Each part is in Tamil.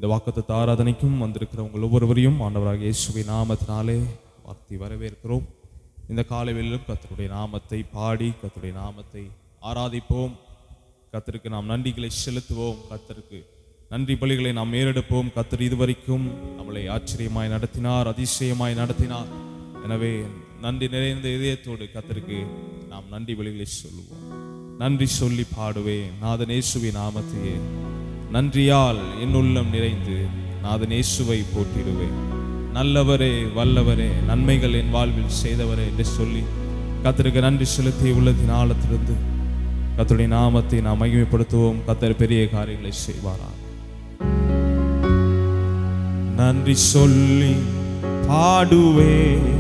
இந்த வாக்குத்தத்த ஆராதனைக்கும் வந்திருக்கிற உங்கள் ஒவ்வொருவரையும் ஆண்டவராக இயேசுவின் நாமத்தினாலே வார்த்தை வரவேற்கிறோம் இந்த காலை வேளையிலும் கர்த்தருடைய நாமத்தை பாடி கர்த்தருடைய நாமத்தை ஆராதிப்போம் கர்த்தருக்கு நாம் நன்றிகளை செலுத்துவோம் கர்த்தருக்கு நன்றி பலிகளை நாம் ஏறெடுப்போம் கர்த்தர் இதுவரைக்கும் நம்மளை ஆச்சரியமாய் நடத்தினார் அதிசயமாய் நடத்தினார் எனவே நன்றி நிறைந்த இதயத்தோடு கர்த்தருக்கு நாம் நன்றி பலிகளை சொல்லுவோம் நன்றி சொல்லி பாடுவேன் நாதனேசுவி நாமத்தையே நன்றியால் என் உள்ளம் நிறைந்து நாதனேசுவை போற்றிடுவேன் நல்லவரே வல்லவரே நன்மைகள் என் வாழ்வில் செய்தவரே என்று சொல்லி கத்தருக்கு நன்றி செலுத்தி உள்ளத்தின் ஆழத்திலிருந்து கத்தருடைய நாமத்தை நாம் மகிமைப்படுத்துவோம் கத்தர் பெரிய காரியங்களை செய்வாரா நன்றி சொல்லி பாடுவே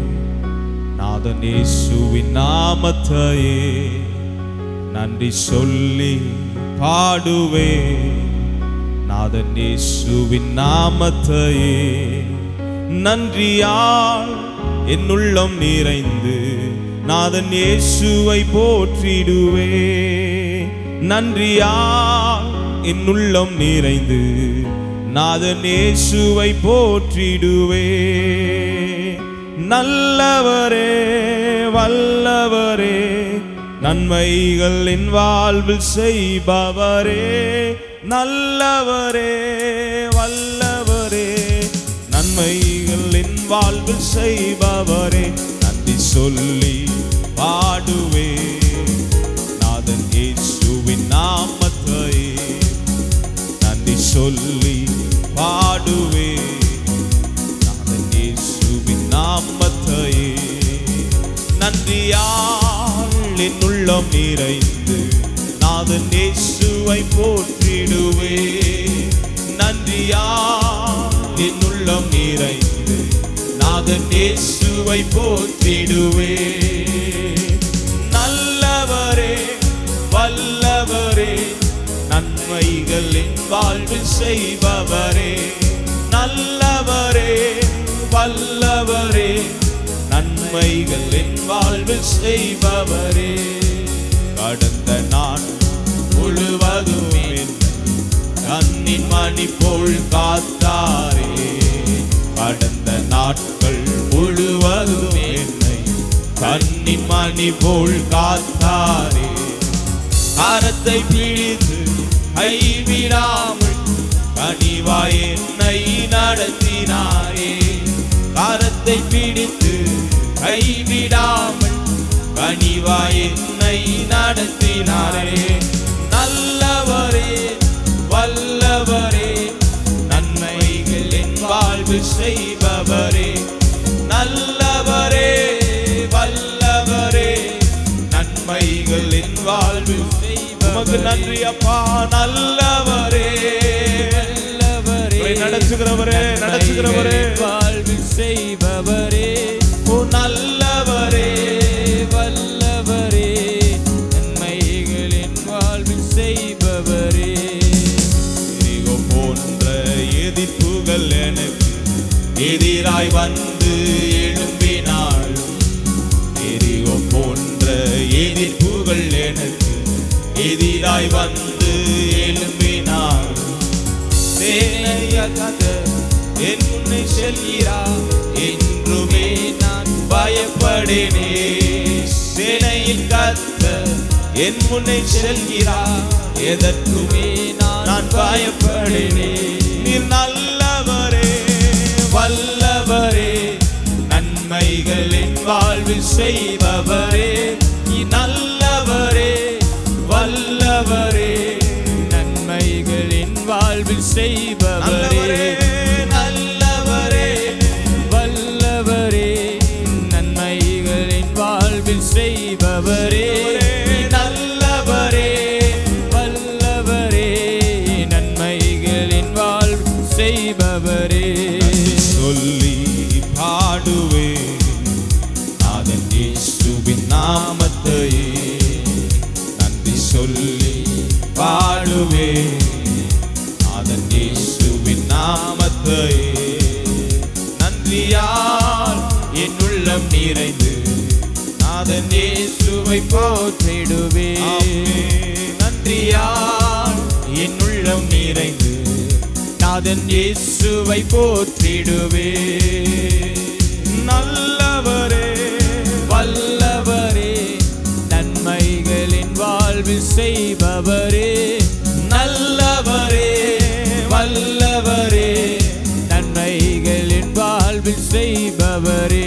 நாதனேசுவின் நாமத்தையே நன்றி சொல்லி பாடுவே நாதனேசுவின் நாமத்தையே நன்றியால் என் உள்ளம் நிறைந்து நாதன் இயேசுவை போற்றிடுவே நன்றியால் என் உள்ளம் நிறைந்து நாதன் இயேசுவை போற்றிடுவே நல்லவரே வல்லவரே நன்மைகள் என் வாழ்வில் செய்பவரே நல்லவரே வல்லவரே நன்மைகள் என் வாழ்வில் செய்பவரே நன்றி சொல்லி பாடுவே நாதன் இயேசுவின் நாமத்தை நன்றி சொல்லி பாடுவே நாதன் இயேசுவின் நாமத்தை நன்றியால் என் உள்ளம் நிறைந்து நாதன் இயேசுவை போற்றிடுவே நன்றியால் என் உள்ளம் நிறைந்து நாதன் இயேசுவை போற்றிடுவே நல்லவரே வல்லவரே நன்மைகள் என் வாழ்வில் செய்பவரே நல்லவரே வல்லவரே நன்மைகள் என் வாழ்வில் செய்பவரே கடந்த நான் முழுவதும் என்னை கண்ணின் மணி போல் காத்தாரே கடந்த நாட்கள் முழுவதும் என்னை கண்ணின் மணி போல் காத்தாரே கரத்தை பிடித்து கைவிடாமல் கனிவாய் என்னை நடத்தினாரே கரத்தை பிடித்து கைவிடாமல் கனிவாய் என்னை நடத்தினாரே நல்லவரே வல்லவரே நன்மைகள் என் வாழ்வு செய்பவரே நல்லவரே வல்லவரே நன்மைகள் என் வாழ்வு உமக்கு நன்றி அப்பா நல்லவரே நல்லவரே நடத்துகிறவரே நடத்துகிறவரே வாழ்வில் செய்பவரே ஓ நல்லவரே வல்லவரே நன்மைகளின் வாழ்வில் செய்பவரே எரிகோ போன்ற எதிர்ப்புகள் எனக்கு எதிராய் வந்து எழும்பினாள் எரிகோ போன்ற எதிர்ப்புகள் எனக்கு எதிராய் வந்து எழும்பினாள் சேனையாக என் முன்னே செல்கிறார் என்றுமே நான் பயப்படினே சேனையின் கத்த என் முன்னே செல்கிறார் எதற்குமே நான் பயப்படினே நீர் நல்லவரே வல்லவரே நன்மைகள் என் வாழ்வில் செய்பவரே நீ நல்லவரே வல்லவரே நன்மைகளின் வாழ்வில் நல்லவரே செய்பவரே நல்லவரே வல்லவரே நன்மைகளின் வாழ்வில் செய்பவரே நல்லவரே வல்லவரே நன்மைகளின் வாழ்வில் செய்பவரே சொல்லி பாடுவே நாதன் இயேசுவின் நாமத்தையே நன்றி சொல்லி பாடுவே நாதன் இயேசுவின் நாமத்தையே நன்றியால் என் உள்ளம் நிறைந்து நாதன் இயேசுவை போற்றிடுவே ஆமே. நன்றியால் என் உள்ளம் நிறைந்து நாதன் இயேசுவை போற்றிடுவே நல்லவரே வல்லவரே நன்மைகளின் வாழ்வில் செய்பவரே நல்லவரே வல்லவரே நன்மைகளின் வாழ்வில் செய்பவரே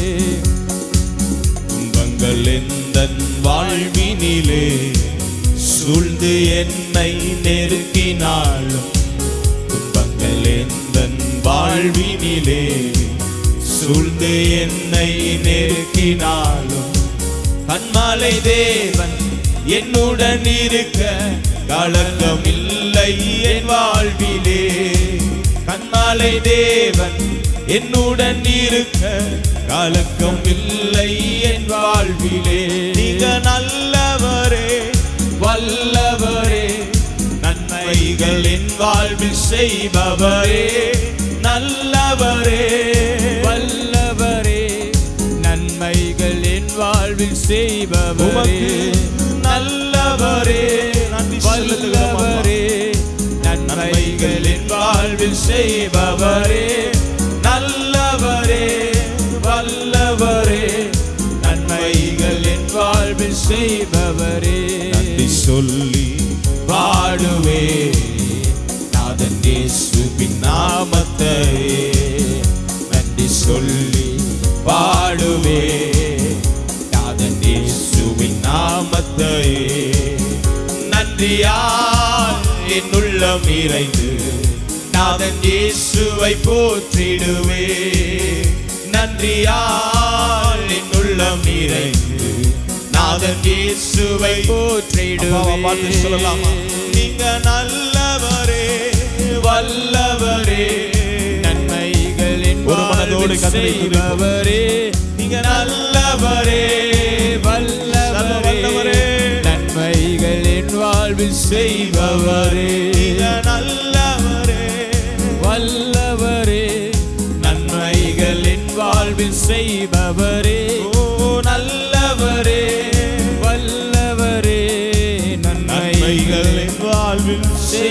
துன்பங்கள் எந்தன் வாழ்வினிலே சூழ்ந்து என்னை நெருக்கினாலும் துன்பங்கள் எந்தன் வாழ்வினிலே சூழ்ந்து என்னை நெருக்கினாலும் கண்மாலை தேவன் என்னுடன் இருக்க கலக்கம் இல்லை என் வாழ்விலே கண்மாலை தேவன் என்னுடன் இருக்க கலக்கம் இல்லை என் வாழ்விலே நீங்க நல்லவரே வல்லவரே நன்மைகள் என் வாழ்வில் செய்பவரே நல்லவரே வல்லவரே நன்மைகள் என் வாழ்வில் செய்பவரே உமக்கு நல்லவரே நன்றி செலுத்துகிறோம் அப்பா. வல்லவரே நன்மைகள் என் வாழ்வில் செய்பவரே நல்லவரே வல்லவரே நன்மைகள் என் வாழ்வில் செய்பவரே நன்றி சொல்லி பாடுவே நாதன் இயேசுவின் நாமத்தை நன்றி சொல்லி பாடுவே நாதன் இயேசுவின் நாமத்தை நன்றியால் என் உள்ளம் நிறைந்து நாதன் இயேசுவை போற்றிடுவே நன்றியால் என் உள்ளம் நிறைந்து நாதன் இயேசுவை அப்பாவை பார்த்து சொல்லலாமா நீங்க நல்லவரே வல்லவரே நன்மைகளின் ஒரு மனதோடு வாழ்வில் கர்த்தரை துதிப்போம். செய்பவரே நீங்க நல்லவரே வல்லவரே வல்லவரே. நன்மைகளின் வாழ்வில் செய்பவரே நீங்க நல்லவரே வல்லவரே நன்மைகளின் வாழ்வில் செய்பவரே ஓ நல்லவரே வல்லவரே நன்மைகளின் நன்மைகளின் வாழ்வில்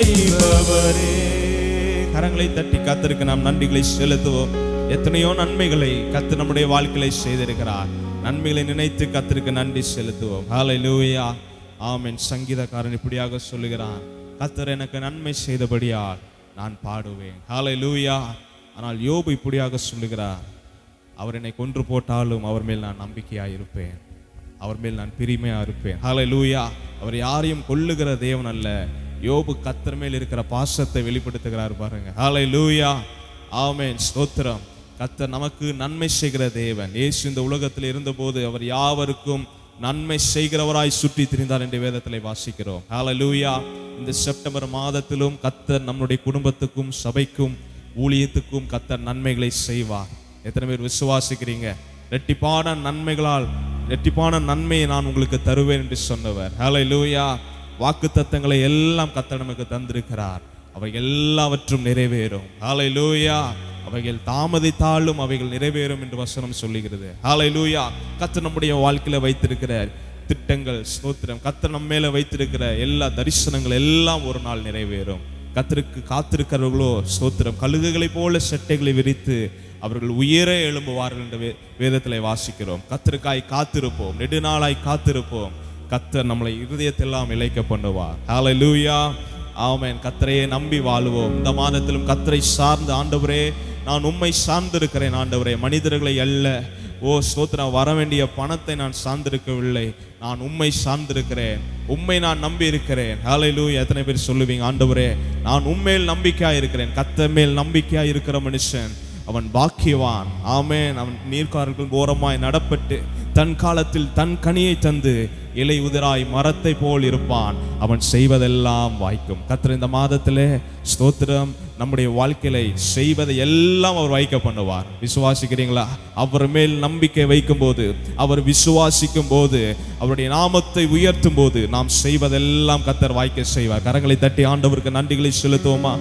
செய்பவரே கரங்களை தட்டி கத்தருக்கு நாம் நன்றிகளை செலுத்துவோம் எத்தனையோ நன்மைகளை கத்து நம்முடைய வாழ்க்கையில செய்திருக்கிறார் நன்மைகளை நினைத்து கத்திற்கு நன்றி செலுத்துவோம் ஹalleluya ஆமென் சங்கீதக்காரன் இப்படியாக சொல்லுகிறான் கத்தர் எனக்கு நன்மை செய்தபடியால் நான் பாடுவேன் ஹalleluya ஆனால் யோபு இப்படியாக சொல்லுகிறார் அவர் என்னை கொன்று போட்டாலும் அவர் மேல் நான் நம்பிக்கையாக இருப்பேன் அவர் மேல் நான் பிரிமையா இருப்பேன் ஹalleluya அவர் யாரையும் கொல்லுகிற தேவன் அல்ல யோபு கத்தர் மேல் இருக்கிற பாசத்தை வெளிப்படுத்துகிறார் பாருங்க ஹalleluya ஆமென் ஸ்தோத்திரம் கத்தர் நமக்கு நன்மை செய்கிற தேவன் இயேசு இந்த உலகத்தில் இருந்தபோது அவர் யாவருக்கும் நன்மை செய்கிறவராய் சுற்றி திரிந்தார் என்று வேதத்திலே வாசிக்கிறோம் ஹalleluya இந்த செப்டம்பர் மாதத்திலும் கத்தர் நம்முடைய குடும்பத்துக்கும் சபைக்கும் ஊழியத்துக்கும் கத்தர் நன்மைகளை செய்வார் எத்தனை பேர் விசுவாசிக்கிறீங்க ரெட்டிப்பான நன்மைகளால் ரெட்டிப்பான நன்மையை நான் உங்களுக்கு தருவேன் என்று சொன்னவர் ஹalleluya வாக்கு தத்தங்களை எல்லாம் கத்தர் நமக்கு தந்திருக்கிறார் அவை எல்லாவற்றும் நிறைவேறும் ஹalleluya அவைகள் தாமதித்தாலும் அவைகள் நிறைவேறும் என்று வசனம் சொல்லுகிறது ஹalleluya கத்தர் நம்முடைய வாழ்க்கையில வைத்திருக்கிற திட்டங்கள் ஸ்தோத்திரம் கத்தர் நம்ம மேல வைத்திருக்கிற எல்லா தரிசனங்கள் எல்லாம் ஒரு நாள் நிறைவேறும் கத்தருக்கு காத்திருக்கிறவர்களோ ஸ்தோத்திரம் கழுகுகளைப் போல செட்டைகளை விரித்து அவர்கள் உயர எழும்புவார்கள் என்ற வே- வேதத்திலே வாசிக்கிறோம் கத்தருக்காய் காத்திருப்போம் நெடுநாளாய் காத்திருப்போம் கத்தர் நம்மளை இருதயத்தெல்லாம் இழைக்க பண்ணுவார் ஹalleluya ஆமென் கத்தரையே நம்பி வாழுவோம் இந்த மாதத்திலும் கத்தரை சார்ந்து ஆண்டவரே நான் உம்மை சார்ந்திருக்கிறேன் ஆண்டவரே மனிதர்களை அல்ல ஓ ஸ்தோத்திரம் வர வேண்டிய பணத்தை நான் சார்ந்திருக்கவில்லை நான் உம்மை சார்ந்திருக்கிறேன் உம்மை நான் நம்பி இருக்கிறேன் ஹalleluya எத்தனை பேர் சொல்லுவீங்க ஆண்டவரே நான் உம்மேல் நம்பிக்கையா இருக்கிறேன் கத்த மேல் நம்பிக்கையா இருக்கிற மனுஷன் அவன் பாக்கியவான் ஆமென் அவன் நீர்க்காரர்கள் ஓரமாய் நடப்பட்டு தன் காலத்தில் தன் கனியை தந்து இலை உதிராய் மரத்தை போல் இருப்பான் அவன் செய்வதெல்லாம் வாய்க்கும் கர்த்தர் இந்த மாதத்திலே ஸ்தோத்திரம் நம்முடைய வாழ்க்கையில செய்வதை எல்லாம் அவர் வாய்க்க பண்ணுவார் விசுவாசிக்கிறீங்களா அவர் மேல் நம்பிக்கை வைக்கும் போது அவர் விசுவாசிக்கும் போது அவருடைய நாமத்தை உயர்த்தும் போது நாம் செய்வதெல்லாம் கத்தர் வாய்க்க செய்வார் கரங்களை தட்டி ஆண்டவருக்கு நன்றிகளை செலுத்துவோமா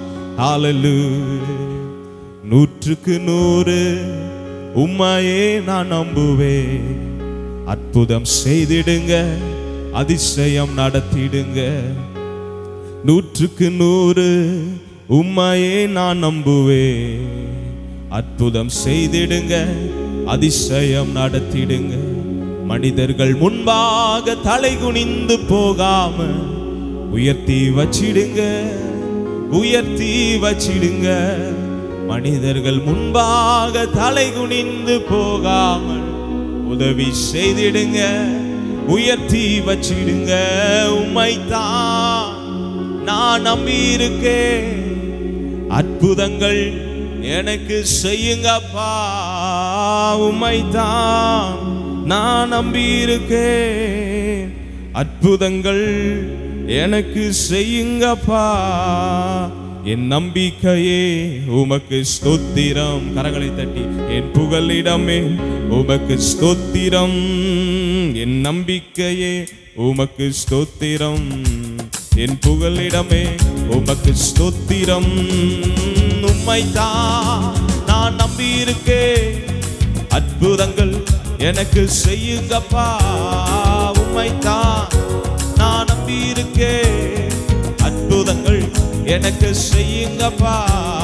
ஹalleluya நூற்றுக்கு நூறு உம்மையே நான் நம்புவேன் அற்புதம் செய்திடுங்க அதிசயம் நடத்திடுங்க நூற்றுக்கு நூறு உம்மையே நான் நம்புவேன் அற்புதம் செய்திடுங்க அதிசயம் நடத்திடுங்க மனிதர்கள் முன்பாக தலை குனிந்து போகாம உயர்த்தி வச்சிடுங்க உயர்த்தி வச்சிடுங்க மனிதர்கள் முன்பாக தலை குனிந்து போகாமல் உதவி செய்திடுங்க உயர்த்தி வச்சிடுங்க உம்மைத்தான் நான் நம்பி இருக்கேன் அற்புதங்கள் எனக்கு செய்யுங்கப்பா உம்மைத்தான் நான் நம்பி இருக்கேன் அற்புதங்கள் எனக்கு செய்யுங்கப்பா என் நம்பிக்கையே உமக்கு ஸ்தோத்திரம் கரங்களை தட்டி என் புகலிடமே உமக்கு ஸ்தோத்திரம் என் நம்பிக்கையே உமக்கு ஸ்தோத்திரம் என் புகலிடமே உமக்கு ஸ்தோத்திரம் உம்மைத்தான் நான் நம்பி இருக்கேன் அற்புதங்கள் எனக்கு செய்யுங்கப்பா உம்மைத்தான் நான் நம்பி இருக்கேன் அற்புதங்கள் எனக்கு செய்யுங்கப்பா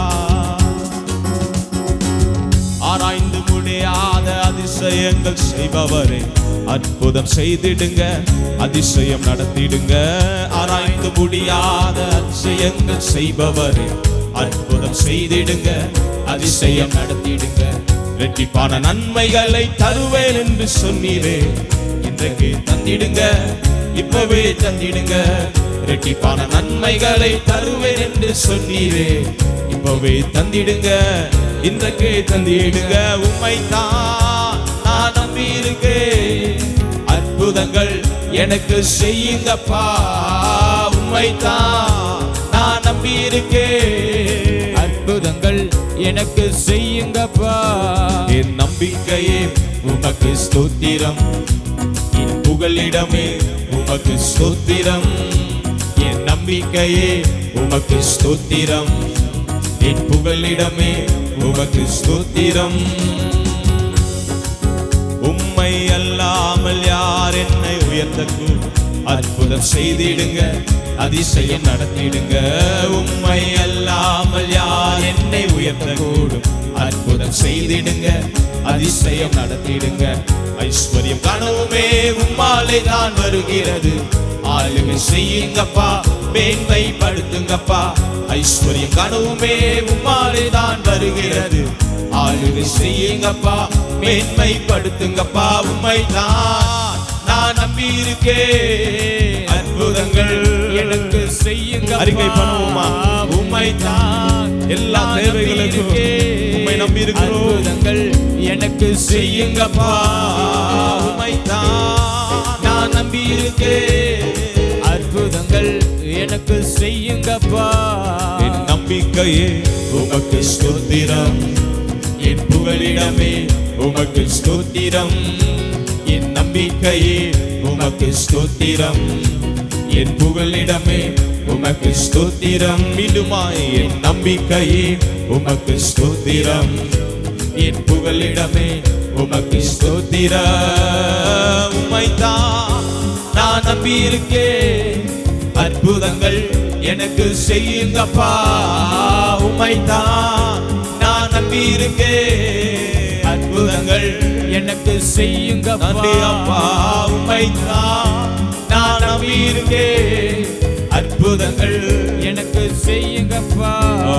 ஆராய்ந்து முடியாத அதிசயங்கள் செய்பவரே அற்புதம் செய்திடுங்க அதிசயம் நடத்திடுங்க ஆராய்ந்து முடியாத அதிசயங்கள் செய்பவரே அற்புதம் செய்திடுங்க அதிசயம் நடத்திடுங்க வெற்றிப்பான நன்மைகளை தருவேன் என்று சொன்னீரே இன்றைக்கு தந்திடுங்க இப்பவே தந்திடுங்க ரெட்டிப்பான நன்மைகளை தருவேன் என்று சொன்னீரே இப்பவே தந்திடுங்க இன்றைக்கே தந்திடுங்க உம்மைத்தான் நான் நம்பி இருக்கேன் அற்புதங்கள் எனக்கு செய்யுங்கப்பா உம்மைத்தான் நான் நம்பி இருக்கேன் அற்புதங்கள் எனக்கு செய்யுங்கப்பா என் நம்பிக்கையே உமக்கு ஸ்தோத்திரம் என் புகலிடமே உமக்கு ஸ்தோத்திரம் என் நம்பிக்கையே உமக்கு ஸ்தோத்திரம் என் புகலிடமே உமக்கு ஸ்தோத்திரம் உம்மை அல்லாமல் யார் என்னை உயர்த்தக்கூடும் அற்புதம் செய்திடுங்க அதிசயம் நடத்திடுங்க உம்மை அல்லாமல் யார் என்னை உயர்த்தக்கூடும் அற்புதம் செய்திடுங்க அதிசயம் நடத்திடுங்க ஐஸ்வர்யம் கனவுமே உம்மாலே தான் வருகிறது ஆளுகை செய்யுங்கப்பா மேன்மை படுத்துங்கப்பா ஐஸ்வர்யம் கனவுமே உம்மாலே தான் வருகிறது ஆளுகை செய்யுங்கப்பா மேன்மை படுத்துங்கப்பா உம்மை தான் நான் நம்பி இருக்கேன் அற்புதங்கள் எனக்கு செய்யுங்க அறிக்கை பண்ணுவோமா? உம்மைத்தான் எல்லா தேவைகளுக்கும் உம்மை நம்பி இருக்கிறோம். அற்புதங்கள் எனக்கு செய்யுங்கப்பா உம்மை தான் நான் நம்பி இருக்கேன் அற்புதங்கள் எனக்கு செய்யுங்கப்பா என் நம்பிக்கையே உமக்கு ஸ்தோத்திரம் என் புகலிடமே உமக்கு ஸ்தோத்திரம் என் நம்பிக்கையே உமக்கு ஸ்தோத்திரம் என் புகலிடமே உமக்கு ஸ்தோத்திரம் மீண்டுமாய் என் நம்பிக்கையே உமக்கு ஸ்தோத்திரம் என் புகலிடமே உமக்கு ஸ்தோத்திரம் உம்மைத்தான் நான் நம்பி இருக்கேன் அற்புதங்கள் எனக்கு செய்யுங்கப்பா உம்மைத்தான் நான் நம்பி இருக்கேன் அற்புதங்கள் எனக்கு செய்யுங்கப்பா நன்றி அப்பா உம்மைத்தான் நான் நம்பி இருக்கேன் அற்புதங்கள் எனக்கு செய்யுங்கப்பா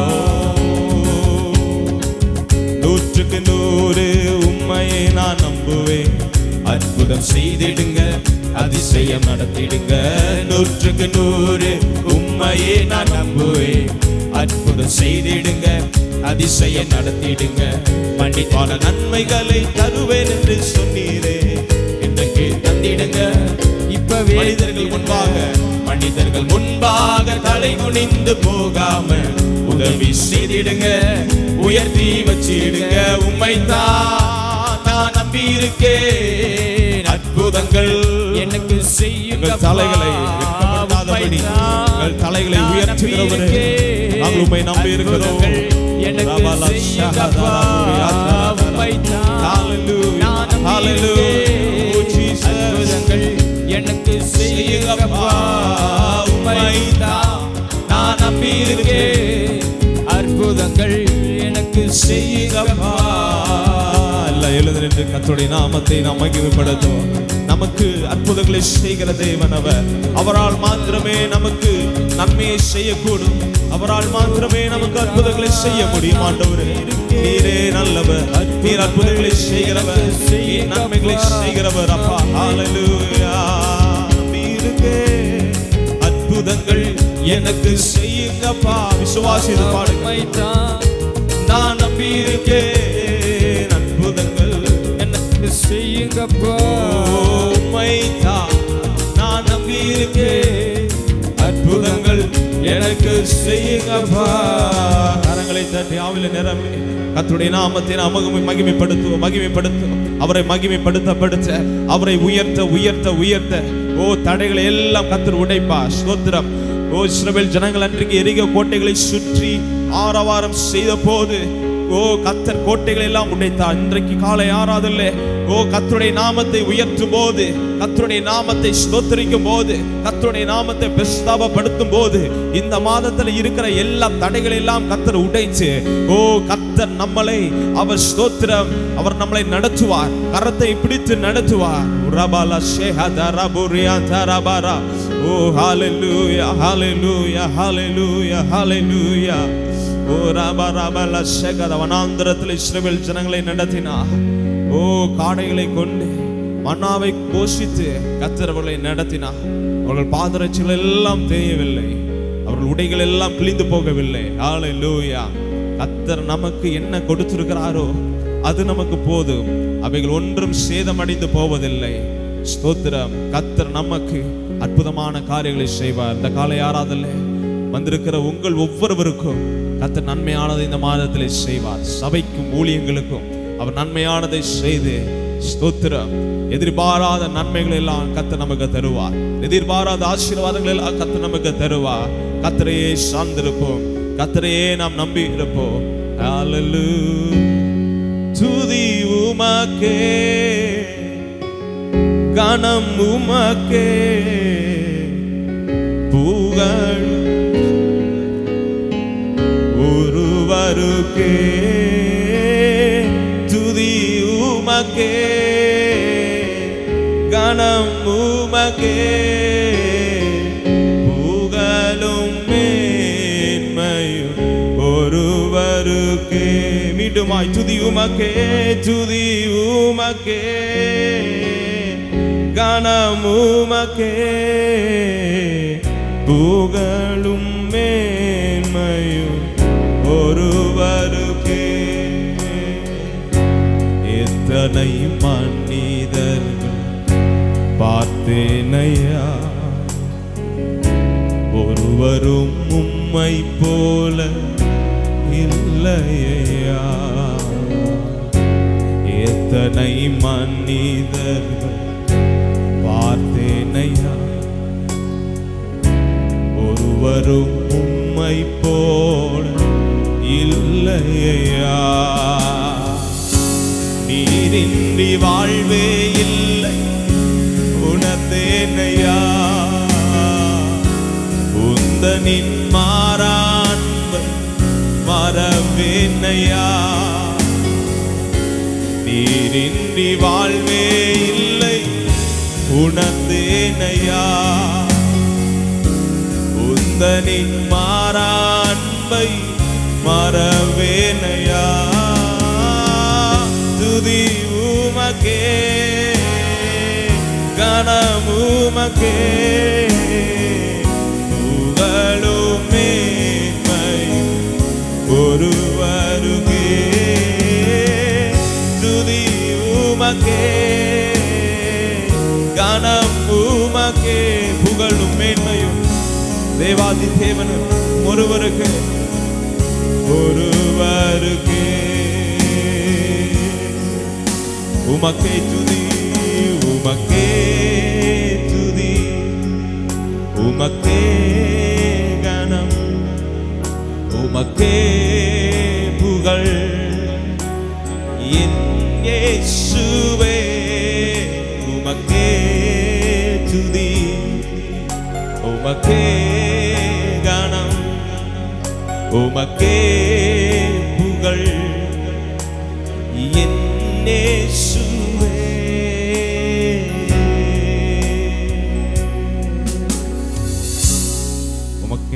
நூற்றுக்கு நூறு உண்மையை நான் நம்புவேன் அற்புதம் செய்திடுங்க அதிசயம் நடத்திடுங்க நூற்றுக்கு நூறு உண்மையை நான் நம்புவேன் அற்புதம் செய்திடுங்க அதிசயம் நடத்திடுங்க மன்னிப்பான நன்மைகளை தருவேன் என்று சொன்னீரே இன்றைக்கு தந்திடுங்க இப்பவே மனிதர்கள் முன்பாக மனிதர்கள் முன்பாக தலை குனிந்து போகாம உதவி செய்திடுங்க உயர்த்தி வச்சிடுங்க உம்மைத்தான் நான் நம்பி இருக்கேன் அற்புதங்கள் எனக்கு செய்யுங்க எங்கள் தலைகளை வெட்கப்படுத்தாதபடி எங்கள் தலைகளை உயர்த்துகிறவரே நாங்கள் உம்மை நம்பி இருக்கிறோம் எனக்கு ரபலா செய்யுங்கப்பா ஷஹதரபுரி உம்மைத்தான் Hallelujah. நான் நம்பி Hallelujah. இருக்கேன். Oh, Jesus. அற்புதங்கள் எனக்கு செய்யுங்கப்பா உம்மைத்தான் நான் நம்பி இருக்கேன் அற்புதங்கள் எனக்கு செய்யுங்கப்பா எல்லாம் எழுந்து நின்று கர்த்தருடைய நாமத்தை நாம் மகிமைப்படுத்துவோம் நமக்கு அற்புதங்களை செய்கிற தேவன் அவர் அவரால் மாத்திரமே நமக்கு நன்மையை செய்யக்கூடும் அவரால் மாத்திரமே நமக்கு அற்புதங்களை செய்ய முடியும் ஆண்டவரே நீரே நல்லவர் நீர் அற்புதங்களை செய்கிறவர் நீர் நன்மைகளை செய்கிறவர் அப்பா ஹalleluya நீருக்கே அற்புதங்கள் எனக்கு செய்யுங்கப்பா விசுவாசித்து பாடுங்க உம்மைத்தான் நான் நம்பியிருக்கேன் அற்புதங்கள் எனக்கு செய்யுங்கப்பா உம்மைத்தான் நான் நம்பியிருக்கேன் அற்புதங்கள் எனக்கு செய்யுங்கப்பா கரங்களை தட்டி ஆவில நிரம்பி கர்த்தருடைய நாமத்தை நாம் மகிமை மகிமைப்படுத்துவோம் மகிமைப்படுத்துவோம் அவரை மகிமைப்படுத்தப்படுத்த அவரை உயர்த்த உயர்த்த உயர்த்த ஓ தடைகளை எல்லாம் கத்தர் உடைப்பா ஸ்தோத்திரம் ஓ இஸ்ரவேல் ஜனங்கள் அன்றைக்கு எரிக கோட்டைகளை சுற்றி ஆரவாரம் செய்த போது ஓ கத்தர் கோட்டைகளை எல்லாம் உடைத்தார் இன்றைக்கு காலை ஆறாதில்லை ஓ கத்தருடைய நாமத்தை உயர்த்தும் போது கத்தருடைய நாமத்தை ஸ்தோத்தரிக்கும் போது கத்தருடைய நாமத்தை பிரஸ்தாபப்படுத்தும் போது இந்த மாதத்துல இருக்கிற எல்லா தடைகளை எல்லாம் கத்தர் உடைச்சு ஓ கத்தர் நம்மளை அவர் ஸ்தோத்திரம் அவர் நம்மளை நடத்துவார் கரத்தை பிடித்து நடத்துவார் ரபாலா ஷேஹதா ரபுரியா தரபாரா ஓ ஹalleluya ஹalleluya ஹalleluya ஹalleluya ஓ ராபா ராபா லஷகத வனாந்திரத்தில் இஸ்ரவேல் ஜனங்களை நடத்தினார் ஓ காடைகளை கொண்டு மன்னாவை போஷித்து கத்தர் அவர்களை நடத்தினார் அவர்கள் பாதரட்சிகள் எல்லாம் தேயவில்லை அவர்கள் உடைகள் எல்லாம் கிழிந்து போகவில்லை ஹalleluya கத்தர் நமக்கு என்ன கொடுத்திருக்கிறாரோ அது நமக்கு போதும் அவைகள் ஒன்றும் சேதமடைந்து போவதில்லை ஸ்தோத்திரம் கத்தர் நமக்கு அற்புதமான காரியங்களை செய்வார் இந்த காலை ஆராதல்ல வந்திருக்கிற உங்கள் ஒவ்வொருவருக்கும் கத்தர் நன்மையானதை இந்த மாதத்திலே செய்வார் சபைக்கும் ஊழியங்களுக்கும் அவர் நன்மையானதை செய்து ஸ்தோத்திரம் எதிர்பாராத நன்மைகள் எல்லாம் கத்தர் நமக்கு தருவார் எதிர்பாராத ஆசீர்வாதங்கள் எல்லாம் கத்தர் நமக்கு தருவார் கத்தரையே சார்ந்திருப்போம் கத்தரையே நாம் நம்பி இருப்போம் Hallelujah. துதி உமக்கே கணம் உமக்கே புகழ் ஒருவருக்கே துதி உமக்கே கணம் உமக்கே புகழும் மேன்மையும் ஒருவருக்கே மீண்டுமாய் துதி உமக்கே துதி உமக்கே கணம் உமக்கே புகழும் மேன்மையும் ஒருவருக்கே எத்தனை மனிதர்கள் பார்த்தேனையா ஒருவரும் உம்மை போல இல்லையா எத்தனை மனிதர்கள் பார்த்தேனையா ஒருவரும் உம்மை போல இல்லையா நீரின்றி வாழ்வே இல்லை உணர்ந்தேனையா உந்தனின் மாறான்பை மறவேனையா நீரின்றி வாழ்வே இல்லை உணர்ந்தேனையா உந்தனின் மாறான்பை மறவேனையா துதி உமக்கே கணமுமக்கே புகழுமே ஒருவருகே துதி உமக்கே கணம் உமக்கே புகழும் மேன்மையும் தேவாதி தேவனும் ஒருவருக்கு ஒருவருக்கே உமக்கே துதி உமக்கே துதி உமக்கே கணம் உமக்கே புகழ் என் இயேசுவே உமக்கே துதி உமக்கே கணம் உமக்கே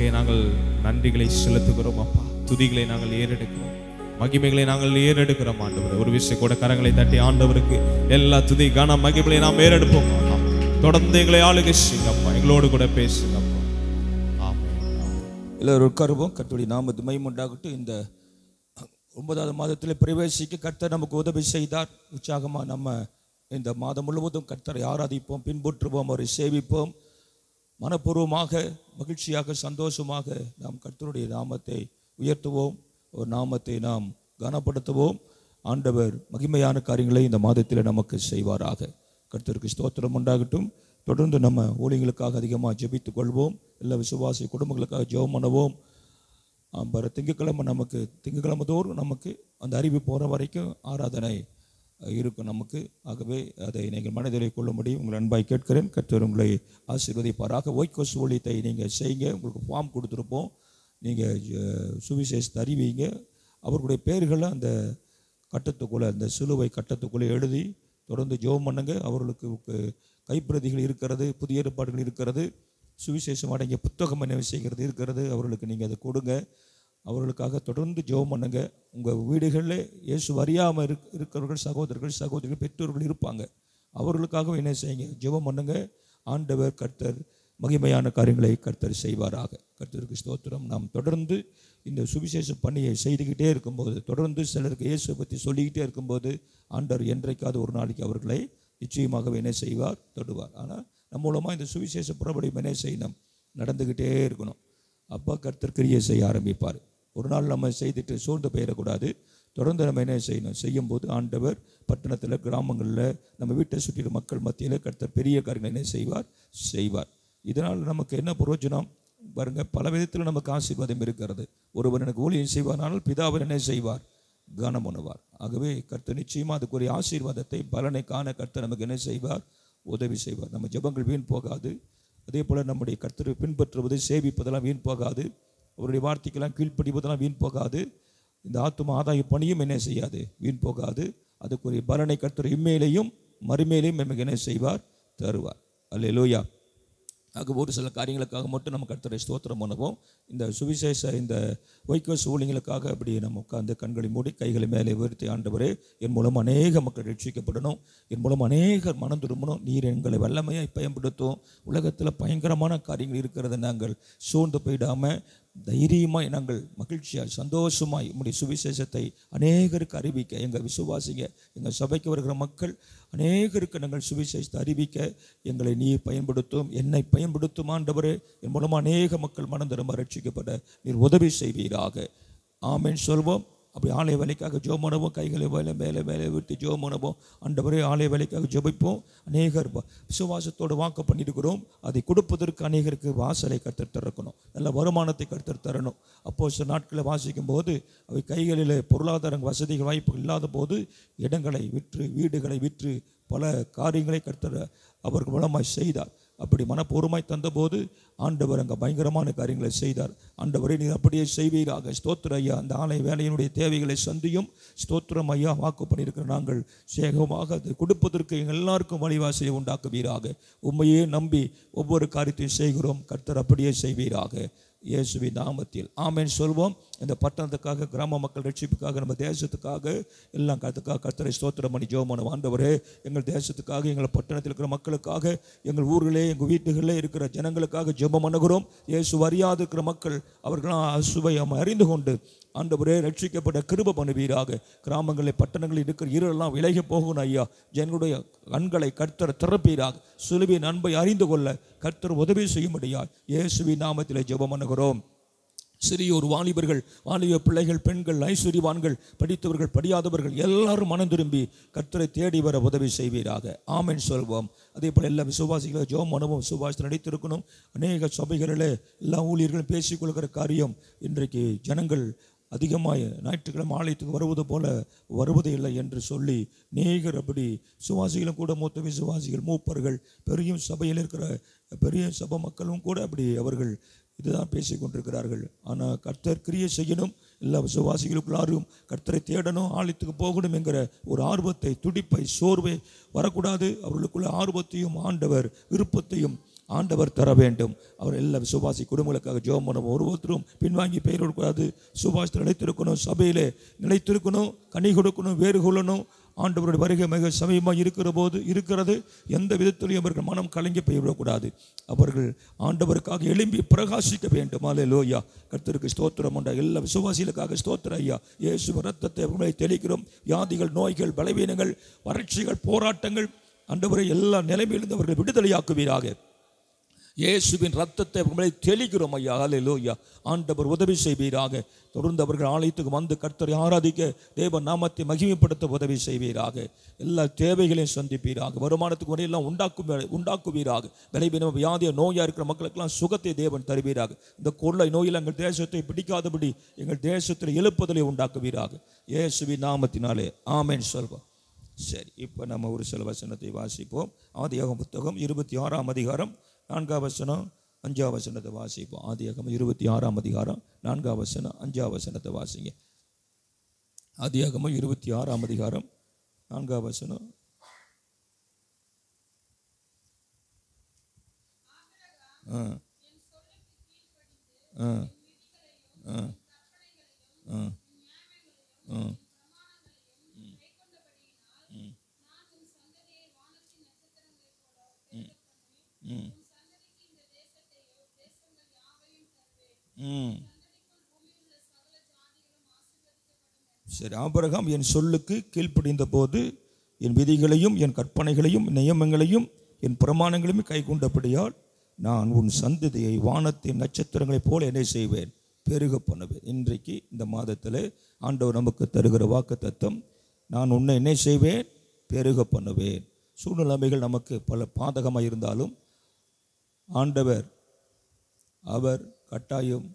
ஆண்டவரே நாங்கள் நன்றிகளை செலுத்துகிறோம் அப்பா துதிகளை நாங்கள் ஏறெடுக்கிறோம் மகிமைகளை நாங்கள் ஏறெடுக்கிறோம் ஆண்டவரே ஒரு விஷயம் கூட கரங்களை தட்டி ஆண்டவருக்கு எல்லா துதி கன மகிமைகளை நாம் ஏறெடுப்போம் அப்பா. தொடர்ந்து எங்களை ஆளுகை செய்யுங்கப்பா எங்களோடு கூட பேசுங்கப்பா ஆமென் ஆமென். எல்லோரும் உட்காருவோம் கர்த்தருடைய நாமத்து மைமுண்டாகட்டும் இந்த ஒன்பதாவது மாதத்தில் பிரவேசிக்க கர்த்தர் நமக்கு உதவி செய்தார் உற்சாகமாக நம்ம இந்த மாதம் முழுவதும் கர்த்தரை ஆராதிப்போம் பின்பற்றுவோம் அவரை சேவிப்போம் மனப்பூர்வமாக மகிழ்ச்சியாக சந்தோஷமாக நாம் கர்த்தருடைய நாமத்தை உயர்த்துவோம் ஒரு நாமத்தை நாம் கனப்படுத்துவோம் ஆண்டவர் மகிமையான காரியங்களை இந்த மாதத்தில் நமக்கு செய்வாராக கர்த்தருக்கு ஸ்தோத்திரம் உண்டாகட்டும் தொடர்ந்து நம்ம ஊழியங்களுக்காக அதிகமாக ஜெபித்துக் கொள்வோம் எல்லா விசுவாசி குடும்பங்களுக்காக ஜெபம் பண்ணுவோம் ஆம், வர திங்கட்கிழமை நமக்கு திங்கட்கிழமை தோறும் நமக்கு அந்த அறிவு போகிற வரைக்கும் ஆராதனை அஹ், இருக்கும் நமக்கு ஆகவே அதை நீங்கள் மனதிலே கொள்ளும்படி உங்கள் அன்பாய் கேட்கிறேன் கர்த்தர் உங்களை ஆசீர்வதிப்பாராக ஒய்கோஸ் ஊழியத்தை நீங்கள் செய்யுங்க உங்களுக்கு ஃபார்ம் கொடுத்துருப்போம் நீங்கள் சுவிசேஷத்தை அறிவிங்க அவர்களுடைய பேர்களை அந்த கட்டத்துக்குள்ளே அந்த சிலுவை கட்டத்துக்குள்ளே எழுதி தொடர்ந்து ஜெபம் பண்ணுங்க அவர்களுக்கு கு- கைப்பிரதிகள் இருக்கிறது புதிய ஏற்பாடுகள் இருக்கிறது சுவிசேஷம் அடங்கிய புத்தகம் என்ன செய்கிறது இருக்கிறது அவர்களுக்கு நீங்கள் அதை கொடுங்க அவர்களுக்காக தொடர்ந்து ஜெபம் பண்ணுங்க உங்கள் வீடுகளில் இயேசு அறியாமல் இருக் இருக்கிறவர்கள் சகோதரர்கள் சகோதரிகள் பெற்றோர்கள் இருப்பாங்க அவர்களுக்காகவும் என்ன செய்யுங்க ஜெபம் பண்ணுங்க ஆண்டவர் கர்த்தர் மகிமையான காரியங்களை கர்த்தர் செய்வாராக கர்த்தருக்கு ஸ்தோத்திரம் நாம் தொடர்ந்து இந்த சுவிசேஷ பணியை செய்துக்கிட்டே இருக்கும்போது தொடர்ந்து சிலருக்கு இயேசுவை பற்றி சொல்லிக்கிட்டே இருக்கும்போது ஆண்டவர் என்றைக்காவது ஒரு நாளைக்கு அவர்களை நிச்சயமாகவே என்ன செய்வார் தொடுவார் ஆனால் நம்ம மூலமாக இந்த சுவிசேஷ புறப்படியும் என்ன செய்யணும் நடந்துக்கிட்டே இருக்கணும் அப்போ கர்த்தர் கிரியை செய்ய ஆரம்பிப்பார் ஒரு நாள் நம்ம செய்துட்டு சோர்ந்து போயிடக்கூடாது தொடர்ந்து நம்ம என்ன செய்யணும் செய்யும்போது ஆண்டவர் பட்டணத்தில் கிராமங்களில் நம்ம வீட்டை சுற்றின மக்கள் மத்தியில் கர்த்தர் பெரிய காரியங்களை என்ன செய்வார் செய்வார் இதனால் நமக்கு என்ன பிரயோஜனம் பாருங்க பல விதத்தில் நமக்கு ஆசீர்வாதம் இருக்கிறது ஒருவர் எனக்கு ஊழியம் செய்வாரானால் பிதாவர் என்ன செய்வார் கனம் பண்ணுவார் ஆகவே கர்த்தர் நிச்சயமாக அதுக்குரிய ஆசீர்வாதத்தை பலனை காண கர்த்தர் நமக்கு என்ன செய்வார் உதவி செய்வார் நம்ம ஜெபங்கள் வீண் போகாது அதே போல் நம்முடைய கர்த்தரை பின்பற்றுவது சேவிப்பதெல்லாம் வீண் போகாது அவருடைய வார்த்தைக்கெல்லாம் கீழ்ப்படிவதெல்லாம் வீண் போகாது இந்த ஆத்தும ஆதாய பணியும் என்ன செய்யாது வீண் போகாது அதுக்குரிய பலனை கர்த்தர் இம்மையிலையும் மறுமையிலையும் நமக்கு என்ன செய்வார் தருவார் அல்லேலூயா ஆக ஒரு சில காரியங்களுக்காக மட்டும் நம்ம கர்த்தரை ஸ்தோத்திரம் பண்ணுவோம் இந்த சுவிசேஷ இந்த வைக்கோஸ் ஊழியங்களுக்காக அப்படி நம்ம உட்கார்ந்து கண்களை மூடி கைகளை மேலே உயர்த்தி ஆண்டவரே என் மூலம் அநேக மக்கள் ரட்சிக்கப்படணும் என் மூலம் அநேகர் மனம் திரும்பணும் நீர் எங்களை வல்லமையாய் பயன்படுத்தும் உலகத்தில் பயங்கரமான காரியங்கள் இருக்கிறத நாங்கள் சோர்ந்து போயிடாமல் தைரியமாய் நாங்கள் மகிழ்ச்சியாய் சந்தோஷமாய் உம்முடைய சுவிசேஷத்தை அநேகருக்கு அறிவிக்க எங்கள் விசுவாசிங்க எங்கள் சபைக்கு வருகிற மக்கள் அநேகருக்கு நாங்கள் சுவிசேஷத்தை அறிவிக்க எங்களை நீர் பயன்படுத்தும் என்னை பயன்படுத்தும் ஆண்டவரே என் மூலமாக அநேக மக்கள் மனம் திரும்ப ரட்சிக்கப்பட நீர் உதவி செய்வீராக ஆமென் சொல்வோம் அப்படி ஆலய வேலைக்காக ஜோம் பண்ணுவோம் கைகளை மேலே மேலே மேலே விட்டு ஜோம் பண்ணுவோம் ஆண்டவரே ஆலய வேலைக்காக ஜெபிப்போம் அநேகர் வ- விசுவாசத்தோடு வாக்கு பண்ணியிருக்கிறோம் அதை கொடுப்பதற்கு அநேகருக்கு வாசலை கற்றுத் திறக்கணும் நல்ல வருமானத்தை கற்றுத் தரணும் அப்போ சில நாட்களில் வாசிக்கும் போது அவை கைகளில் பொருளாதார வசதிகள் வாய்ப்புகள் இல்லாத போது இடங்களை விற்று வீடுகளை விற்று பல காரியங்களை கர்த்தர் அவர்கள் மூலமாய் செய்தார் அப்படி மனப்பூர்வமாய் தந்தபோது ஆண்டவர் அங்கே பயங்கரமான காரியங்களை செய்தார் ஆண்டவரை நீர் அப்படியே செய்வீராக ஸ்தோத்திர ஐயா அந்த ஆலய வேலையினுடைய தேவைகளை சந்தியும் ஸ்தோத்திரம் ஐயா வாக்கு பண்ணியிருக்கிற நாங்கள் சேகமாக அதை கொடுப்பதற்கு எங்கள் எல்லாருக்கும் வழிவாசலை உண்டாக்குவீராக உண்மையே நம்பி ஒவ்வொரு காரியத்தையும் செய்கிறோம் கர்த்தர் அப்படியே செய்வீராக இயேசுவின் நாமத்தில் ஆமென் சொல்வோம் இந்த பட்டணத்துக்காக கிராம மக்கள் ரட்சிப்புக்காக நம்ம தேசத்துக்காக எல்லாம் கருத்துக்காக கர்த்தரை ஸ்தோத்திரம் பண்ணி ஜோமான ஆண்டவரே எங்கள் தேசத்துக்காக எங்கள் பட்டணத்தில் இருக்கிற மக்களுக்காக எங்கள் ஊர்களே எங்கள் வீட்டுகளிலே இருக்கிற ஜனங்களுக்காக ஜெபம் பண்ணுகிறோம் இயேசு அறியாது இருக்கிற மக்கள் அவர்களாம் அசுவை அறிந்து கொண்டு ஆண்டவரே ரட்சிக்கப்பட்ட கிருப பண்ணுவீராக கிராமங்களில் பட்டணங்களில் இருக்கிற இருளெல்லாம் விலகி போகணும் ஐயா ஜனங்களுடைய கண்களை கர்த்தர் திறப்பீராக சிலுவின் அன்பை அறிந்து கொள்ள கர்த்தர் உதவி செய்யும்படியா இயேசுவின் நாமத்திலே ஜெபம் பண்ணுகிறோம் சிறியோர் வாலிபர்கள் வாலிப பிள்ளைகள் பெண்கள் ஐஸ்வர்யவான்கள் படித்தவர்கள் படியாதவர்கள் எல்லாரும் மனம் திரும்பி கர்த்தரை தேடி வர உதவி செய்வீராக ஆமென் சொல்வோம் அதே போல் எல்லா விசுவாசிகளும் ஜோம் மனமும் விசுவாசத்தில் நடித்திருக்கணும் அநேக சபைகளில் எல்லா ஊழியர்களும் பேசிக்கொள்கிற காரியம் இன்றைக்கு ஜனங்கள் அதிகமாக ஞாயிற்றுக்கிழமை ஆலயத்துக்கு வருவது போல வருவது இல்லை என்று சொல்லி நேகர் அப்படி சுவாசிகளும் கூட மூத்த விசுவாசிகள் மூப்பர்கள் பெரிய சபையில் இருக்கிற பெரிய சபை மக்களும் கூட அப்படி அவர்கள் இதுதான் பேசிக் கொண்டிருக்கிறார்கள் ஆனால் கர்த்தர் கிரியை செய்யணும் எல்லா விசுவாசிகளுக்குள்ளாரும் கர்த்தரை தேடணும் ஆலயத்துக்கு போகணும் என்கிற ஒரு ஆர்வத்தை துடிப்பை சோர்வை வரக்கூடாது அவர்களுக்குள்ள ஆர்வத்தையும் ஆண்டவர் விருப்பத்தையும் ஆண்டவர் தர வேண்டும் அவர் எல்லா விசுவாசி குடும்பங்களுக்காக ஜெபம் பண்ண ஒருவரும் பின்வாங்கி பெயர் கொடுக்கூடாது சுபாஷத்தில் நிலைத்திருக்கணும் சபையிலே நிலைத்திருக்கணும் கனி கொடுக்கணும் வேறு கொள்ளணும் ஆண்டவருடைய வருகை மிக சமயமாக இருக்கிற போது இருக்கிறது எந்த விதத்திலையும் அவர்கள் மனம் கலங்கி போய்விடக்கூடாது அவர்கள் ஆண்டவருக்காக எழும்பி பிரகாசிக்க வேண்டும் ஆலே லோயா கர்த்தருக்கு ஸ்தோத்திரம் உண்டா எல்லா விசுவாசிகளுக்காக ஸ்தோத்திரம் ஐயா இயேசு ரத்தத்தை உங்களை தெளிக்கிறோம் வியாதிகள் நோய்கள் பலவீனங்கள் வறட்சிகள் போராட்டங்கள் ஆண்டவரை எல்லா நிலைமையிலிருந்து அவர்கள் விடுதலையாக்குவீராக இயேசுவின் ரத்தத்தை உங்களை தெளிக்கிறோம் ஐயா ஹalleluya ஆண்டவர் உதவி செய்வீராக தொடர்ந்து அவர்கள் ஆலயத்துக்கு வந்து கர்த்தரை ஆராதிக்க தேவ நாமத்தை மகிமைப்படுத்த உதவி செய்வீராக எல்லா தேவைகளையும் சந்திப்பீராக வருமானத்துக்கு முறையெல்லாம் உண்டாக்கும் உண்டாக்குவீராக விளைவினம் வியாதிய நோயா இருக்கிற மக்களுக்கெல்லாம் சுகத்தை தேவன் தருவீராக இந்த கொள்ளை நோயில் எங்கள் தேசத்தை பிடிக்காதபடி எங்கள் தேசத்தில் எழுப்புதலை உண்டாக்குவீராக இயேசுவின் நாமத்தினாலே ஆமென் சொல்வோம் சரி இப்போ நம்ம ஒரு சில வசனத்தை வாசிப்போம் ஆதியாகம புத்தகம் இருபத்தி ஆறாம் அதிகாரம் நான்காம் வசனம் அஞ்சாம் வசனத்தை வாசிப்போம் ஆதியாகமம் இருபத்தி ஆறாம் அதிகாரம் நான்காம் வசனம் அஞ்சாம் வசனத்தை வாசிங்க ஆதியாகமம் இருபத்தி ஆறாம் அதிகாரம் நான்காம் வசனம் ஆ ஆ ஆ ஆ ஆ ம் ம் சரி ஆபிரகாம் என் சொல்லுக்கு கீழ்ப்படிந்த போது என் விதிகளையும் என் கற்பனைகளையும் நியமங்களையும் என் பிரமாணங்களையும் கை கொண்டபடியால் நான் உன் சந்ததியை வானத்தின் நட்சத்திரங்களைப் போல என்ன செய்வேன் பெருக பண்ணுவேன் இன்றைக்கு இந்த மாதத்தில் ஆண்டவர் நமக்கு தருகிற வாக்கு தத்துவம் நான் உன்னை என்ன செய்வேன் பெருக பண்ணுவேன் சூழ்நிலைமைகள் நமக்கு பல பாதகமாக இருந்தாலும் ஆண்டவர் அவர் கட்டாயம்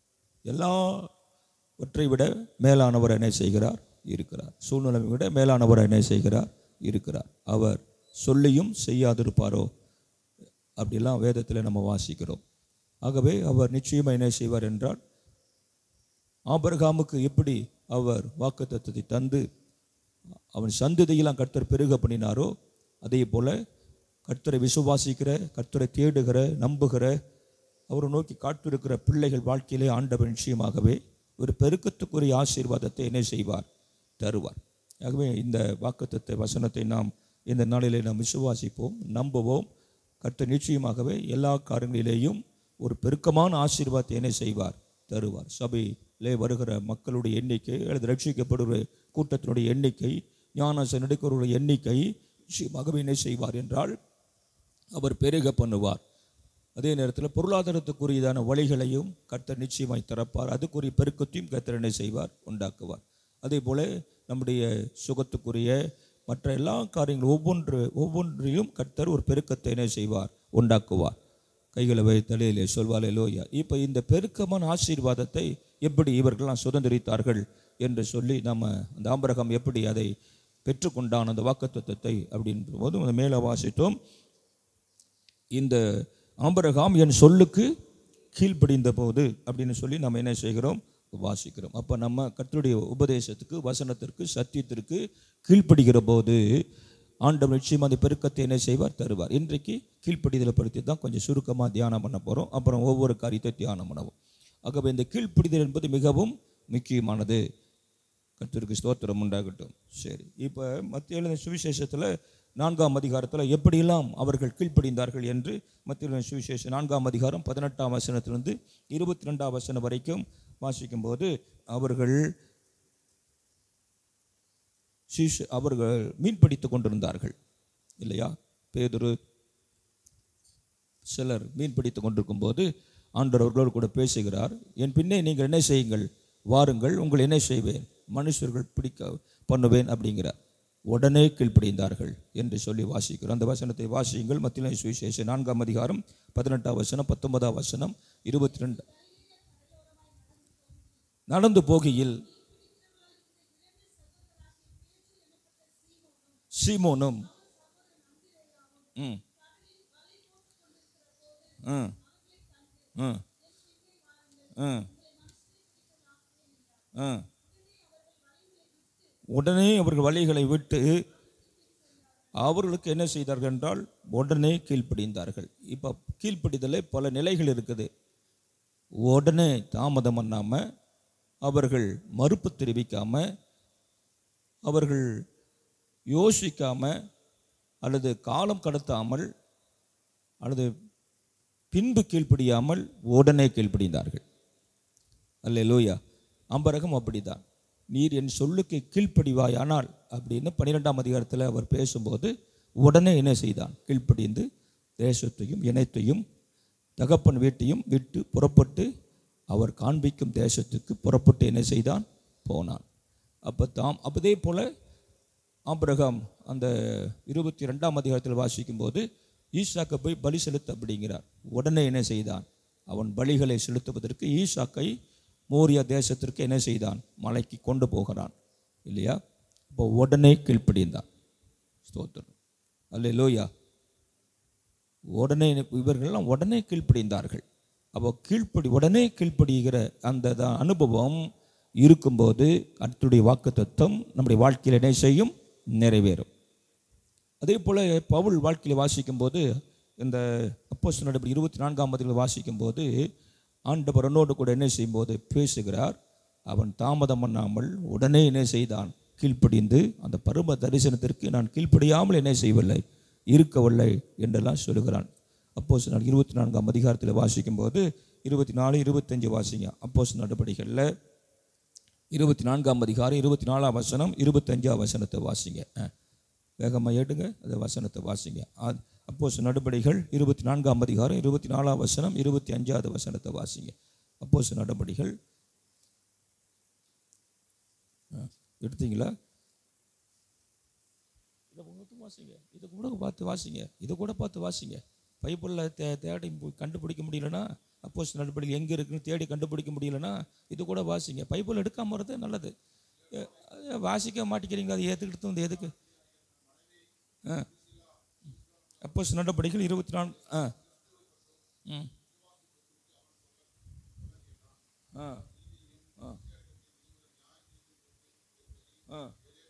எல்லாவற்றை விட மேலானவர் என்ன செய்கிறார் இருக்கிறார் சூழ்நிலை விட மேலானவர் என்ன செய்கிறார் இருக்கிறார் அவர் சொல்லியும் செய்யாதிருப்பாரோ அப்படிலாம் வேதத்தில் நம்ம வாசிக்கிறோம் ஆகவே அவர் நிச்சயமாக என்ன செய்வார் என்றால் ஆபரகாமுக்கு எப்படி அவர் வாக்குத்தத்தத்தை தந்து அவன் சந்ததியெல்லாம் கர்த்தர் பெருக பண்ணினாரோ அதே போல கர்த்தரை விசுவாசிக்கிற கர்த்தரை தேடுகிற நம்புகிற அவரை நோக்கி காத்திருக்கிற பிள்ளைகள் வாழ்க்கையிலே ஆண்டவர் நிச்சயமாகவே ஒரு பெருக்கத்துக்குரிய ஆசீர்வாதத்தை என்ன செய்வார் தருவார் ஆகவே இந்த வாக்குத்தத்த வசனத்தை நாம் இந்த நாளிலே நாம் விசுவாசிப்போம் நம்புவோம் கர்த்தர் நிச்சயமாகவே எல்லா காரியங்களிலேயும் ஒரு பெருக்கமான ஆசீர்வாதத்தை என்ன செய்வார் தருவார் சபையிலே வருகிற மக்களுடைய எண்ணிக்கை அல்லது ரட்சிக்கப்படுகிற கூட்டத்தினுடைய எண்ணிக்கை ஞானசன் எடுக்கிறவருடைய எண்ணிக்கை நிச்சயமாகவே என்ன செய்வார் என்றால் அவர் பெருக பண்ணுவார் அதே நேரத்தில் பொருளாதாரத்துக்குரியதான வழிகளையும் கர்த்தர் நிச்சயமாய் திறப்பார் அதுக்குரிய பெருக்கத்தையும் கர்த்தர் என்ன செய்வார் உண்டாக்குவார் அதே போல நம்முடைய சுகத்துக்குரிய மற்ற எல்லா காரியங்களும் ஒவ்வொன்று ஒவ்வொன்றிலும் கர்த்தர் ஒரு பெருக்கத்தை என்ன செய்வார் உண்டாக்குவார் கைகளை வை தலையிலே சொல்வாலே லோயா இப்போ இந்த பெருக்கமான ஆசீர்வாதத்தை எப்படி இவர்கள்லாம் சுதந்திரித்தார்கள் என்று சொல்லி நம்ம அந்த ஆம்பரகம் எப்படி அதை பெற்றுக்கொண்டான் அந்த வாக்குத்தத்தத்தை அப்படின்ற போது அந்த மேலே வாசித்தோம் இந்த ஆம்பரகாம் என் சொல்லுக்கு கீழ்ப்படிந்த போது அப்படின்னு சொல்லி நம்ம என்ன செய்கிறோம் வாசிக்கிறோம் அப்போ நம்ம கர்த்தருடைய உபதேசத்துக்கு வசனத்திற்கு சத்தியத்திற்கு கீழ்ப்படுகிற போது ஆண்டவர் நிச்சயமாக அந்த பெருக்கத்தை என்ன செய்வார் தருவார் இன்றைக்கு கீழ்ப்படிதலை படுத்தி தான் கொஞ்சம் சுருக்கமாக தியானம் பண்ண போகிறோம் அப்புறம் ஒவ்வொரு காரியத்தை தியானம் பண்ணுவோம் ஆகவே இந்த கீழ்ப்படிதல் என்பது மிகவும் முக்கியமானது கர்த்தருக்கு ஸ்தோத்திரம் உண்டாகட்டும் சரி இப்போ மத்திய எழுதின சுவிசேஷத்தில் நான்காம் அதிகாரத்தில் எப்படியெல்லாம் அவர்கள் கீழ்ப்படிந்தார்கள் என்று மத்திய எழுதின சுவிசேஷம் நான்காம் அதிகாரம் பதினெட்டாம் வசனத்திலிருந்து இருபத்தி ரெண்டாம் வசனம் வரைக்கும் வாசிக்கும்போது அவர்கள் சீஷ அவர்கள் மீன் பிடித்து கொண்டிருந்தார்கள் இல்லையா பேதுரு சிலர் மீன் பிடித்து கொண்டிருக்கும் போது ஆண்டவர் அவர்களோடு கூட பேசுகிறார் என் பின்னே நீங்கள் என்ன செய்யுங்கள் வாருங்கள் உங்கள் என்ன செய்வேன் மனுஷர்கள் பிடிக்க பண்ணுவேன் அப்படிங்கிறார் உடனே கீழ்ப்படிந்தார்கள் என்று சொல்லி வாசிக்கிறோம் அந்த வசனத்தை வாசியுங்கள் மத்திய சுவிசேஷம் நான்காம் அதிகாரம் பதினெட்டாம் வசனம் பத்தொன்பதாம் வசனம் இருபத்தி ரெண்டு நடந்து போகையில் சீமோனும் ம் ம் ம் ம் ம் உடனே அவர்கள் வழிகளை விட்டு அவர்களுக்கு என்ன செய்தார்கள் என்றால் உடனே கீழ்ப்படிந்தார்கள் இப்போ கீழ்ப்படிதலே பல நிலைகள் இருக்குது உடனே தாமதம் பண்ணாமல் அவர்கள் மறுப்பு தெரிவிக்காமல் அவர்கள் யோசிக்காம அல்லது காலம் கடத்தாமல் அல்லது பின்பு கீழ்ப்படியாமல் உடனே கீழ்ப்படிந்தார்கள் அல்ல லோயா அம்பரகம் அப்படிதான் நீர் என் சொல்லுக்கு கீழ்ப்படிவாயானால் அப்படின்னு பன்னிரெண்டாம் அதிகாரத்தில் அவர் பேசும்போது உடனே என்ன செய்தான் கீழ்ப்படிந்து தேசத்தையும் இனத்தையும் தகப்பன் வீட்டையும் விட்டு புறப்பட்டு அவர் காண்பிக்கும் தேசத்துக்கு புறப்பட்டு என்ன செய்தான் போனான் அப்போ தாம் அப்பதே போல் ஆபிரகாம் அந்த இருபத்தி ரெண்டாம் அதிகாரத்தில் வாசிக்கும்போது ஈசாக்கை போய் பலி செலுத்த அப்படிங்கிறார் உடனே என்ன செய்தான் அவன் பலிகளை செலுத்துவதற்கு ஈசாக்கை மோரியா தேசத்திற்கு என்ன செய்தான் மலைக்கு கொண்டு போகிறான் இல்லையா அப்போ உடனே கீழ்ப்படிந்தான் ஸ்தோத்திரம் அல்ல லோயா உடனே இவர்கள்லாம் உடனே கீழ்ப்படிந்தார்கள் அப்போ கீழ்ப்படி உடனே கீழ்ப்படுகிற அந்த தான் அனுபவம் இருக்கும்போது அடுத்துடைய வாக்கு தத்துவம் நம்முடைய வாழ்க்கையில் என்ன செய்யும் நிறைவேறும் அதே போல் பவுல் வாழ்க்கையில் வாசிக்கும்போது இந்த அப்போஸ் நடப்படி இருபத்தி நான்காம் பதிவில் வாசிக்கும்போது ஆண்டவர் என்னோடு கூட என்ன செய்யும்போது பேசுகிறார் அவன் தாமதம் பண்ணாமல் உடனே என்ன செய்தான் கீழ்ப்படிந்து அந்த பரும தரிசனத்திற்கு நான் கீழ்ப்படியாமல் என்ன செய்யவில்லை இருக்கவில்லை என்றெல்லாம் சொல்லுகிறான் அப்போஸ் நான் இருபத்தி நான்காம் அதிகாரத்தில் வாசிக்கும்போது இருபத்தி நாலு இருபத்தஞ்சு வாசிங்க அப்போஸ் நடவடிக்கைகளில் இருபத்தி நான்காம் அதிகாரம் இருபத்தி நாலாம் வசனம் இருபத்தஞ்சாம் வசனத்தை வாசிங்க ஆ. வேகமாக எடுங்க அந்த வசனத்தை வாசிங்க அப்போஸ் நடபடிகள் இருபத்தி நான்காம் அதிகாரம் இருபத்தி நாலாம் வசனம் இருபத்தி அஞ்சாவது வசனத்தை வாசிங்க அப்போஸ் நடபடிகள் ஆ, எடுத்தீங்களா இதை உங்களுக்கு வாசிங்க இதை கூட பார்த்து வாசிங்க இதை கூட பார்த்து வாசிங்க பைபிளில் தே தேடி போய் கண்டுபிடிக்க முடியலனா அப்போஸ் நடபடிகள் எங்கே இருக்குன்னு தேடி கண்டுபிடிக்க முடியலனா இது கூட வாசிங்க பைபிள் எடுக்காம வரது நல்லது எ- அது வாசிக்க மாட்டேங்கிறீங்க அது ஏற்றுக்கிட்டு வந்து எதுக்கு ஆ அப்போஸ் நடபடிகள் இருபத்தி நான்கு ஆ ம் ஆ ஆ ஆ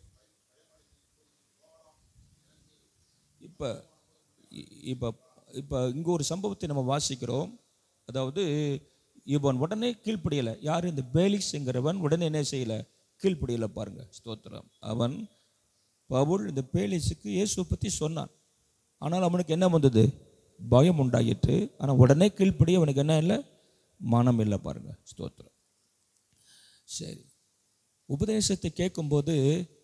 இப்போ இப்போ இப்போ இங்கே ஒரு சம்பவத்தை நம்ம வாசிக்கிறோம் அதாவது இவன் உடனே கீழ்ப்படியலை யார் இந்த பேலிக்ஸ்ங்கிறவன் உடனே என்ன செய்யலை கீழ்ப்படியலை பாருங்க ஸ்தோத்திரம் அவன் பவுல் இந்த பேலிஸுக்கு இயேசுவை பற்றி சொன்னான் ஆனால் அவனுக்கு என்ன வந்தது பயம் உண்டாயிற்று ஆனால் உடனே கீழ்ப்படிய அவனுக்கு என்ன இல்லை மனம் இல்லை பாருங்க ஸ்தோத்திரம் சரி உபதேசத்தை கேட்கும்போது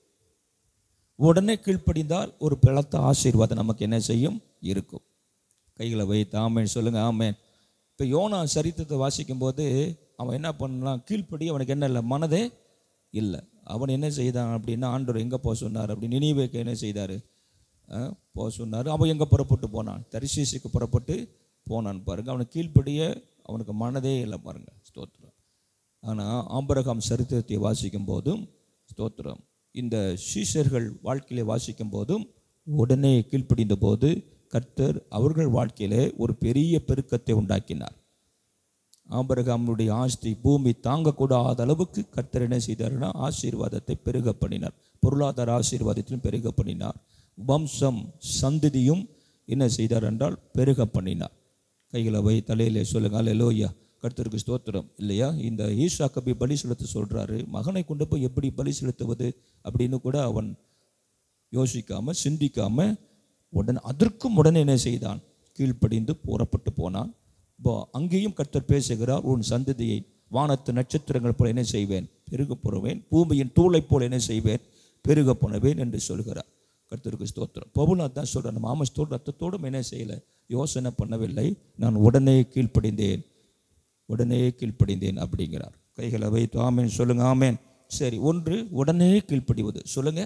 உடனே கீழ்ப்படிந்தால் ஒரு பிளத்த ஆசீர்வாதம் நமக்கு என்ன செய்யும் இருக்கும் கைகளை வைத்து ஆமேன் சொல்லுங்க ஆமேன் இப்போ யோனா சரித்திரத்தை வாசிக்கும்போது அவன் என்ன பண்ணலாம் கீழ்ப்படி அவனுக்கு என்ன இல்லை மனதே இல்லை அவன் என்ன செய்தான் அப்படின்னா ஆண்டவர் எங்கே போக சொன்னார் அப்படி நினைவேக்கு என்ன செய்தார் போக சொன்னார் அவன் எங்கே புறப்பட்டு போனான் தரிசீசுக்கு புறப்பட்டு போனான் பாருங்க அவனுக்கு கீழ்ப்படிய அவனுக்கு மனதே இல்லை பாருங்க ஸ்தோத்திரம் ஆனால் ஆம்பரகாம் சரித்திரத்தை வாசிக்கும் போதும் ஸ்தோத்திரம் இந்த சீஷர்கள் வாழ்க்கையிலே வாசிக்கும் போதும் உடனே கீழ்ப்படிந்த போது கர்த்தர் அவர்கள் வாழ்க்கையிலே ஒரு பெரிய பெருக்கத்தை உண்டாக்கினார் ஆபரகாமுடைய ஆஸ்தி பூமி தாங்கக்கூடாத அளவுக்கு கர்த்தர் என்ன செய்தார்னா ஆசீர்வாதத்தை பெருக பண்ணினார் பொருளாதார ஆசீர்வாதத்திலும் பெருக பண்ணினார் வம்சம் சந்ததியும் என்ன செய்தார் என்றால் பெருக பண்ணினார் கைகளை வை தலையிலே சொல்லுங்க அல்லேலூயா கர்த்தருக்கு ஸ்தோத்திரம் இல்லையா இந்த ஈஷா கபி பலி செலுத்த சொல்றாரு மகனை கொண்டு போய் எப்படி பலி செலுத்துவது அப்படின்னு கூட அவன் யோசிக்காம சிந்திக்காம உடனே அதற்கும் உடனே என்ன செய்தான் கீழ்ப்படிந்து புறப்பட்டு போனான் இப்போ அங்கேயும் கர்த்தர் பேசுகிறார் உன் சந்ததியை வானத்து நட்சத்திரங்கள் போல என்ன செய்வேன் பெருக போடுவேன் பூமியின் தூளைப் போல என்ன செய்வேன் பெருக போனவேன் என்று சொல்கிறார் கர்த்தருக்கு ஸ்தோத்திரம் பவுலா தான் சொல்கிறேன் நம்ம ஆமஸ்தோடு ரத்தத்தோடும் என்ன செய்யலை யோசனை பண்ணவில்லை நான் உடனே கீழ்ப்படிந்தேன் உடனே கீழ்ப்படிந்தேன் அப்படிங்கிறார் கைகளை வைத்து ஆமேன் சொல்லுங்க ஆமேன் சரி ஒன்று உடனே கீழ்ப்படிவது சொல்லுங்க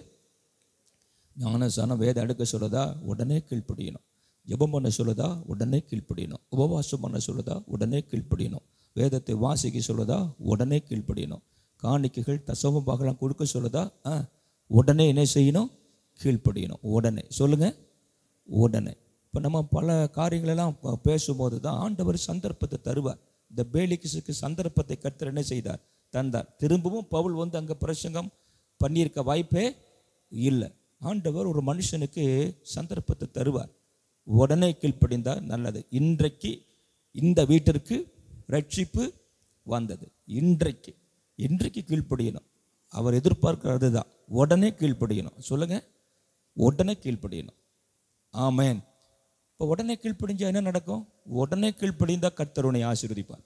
ஞானசானம் வேதம் எடுக்க சொல்லுதா உடனே கீழ்ப்படியணும் ஜெபம் பண்ண சொல்லுதா உடனே கீழ்ப்படியணும் உபவாசம் பண்ண சொல்லுதா உடனே கீழ்ப்படியணும் வேதத்தை வாசிக்க சொல்லுதா உடனே கீழ்ப்படியணும் காணிக்கைகள் தசம பாகலாம் கொடுக்க சொல்லுதா ஆ உடனே என்ன செய்யணும் கீழ்ப்படியணும் உடனே சொல்லுங்க உடனே இப்போ நம்ம பல காரியங்களெல்லாம் ப- பேசும்போது தான் ஆண்டவர் சந்தர்ப்பத்தை தருவார் இந்த பேலிக்ஸுக்கு சந்தர்ப்பத்தை கர்த்தர் என்ன செய்தார் தந்தார் திரும்பவும் பவுல் வந்து அங்கே பிரசங்கம் பண்ணியிருக்க வாய்ப்பே இல்லை ஆண்டவர் ஒரு மனுஷனுக்கு சந்தர்ப்பத்தை தருவார் உடனே கீழ்ப்படிந்தால் நல்லது இன்றைக்கு இந்த வீட்டிற்கு ரட்சிப்பு வந்தது இன்றைக்கு இன்றைக்கு கீழ்ப்படியணும் அவர் எதிர்பார்க்கிறது தான் உடனே கீழ்ப்படியணும் சொல்லுங்க உடனே கீழ்ப்படியணும் ஆமென் இப்போ உடனே கீழ்ப்படிஞ்சா என்ன நடக்கும் உடனே கீழ்ப்படிந்தா கர்த்தர் உன்னை ஆசீர்வதிப்பார்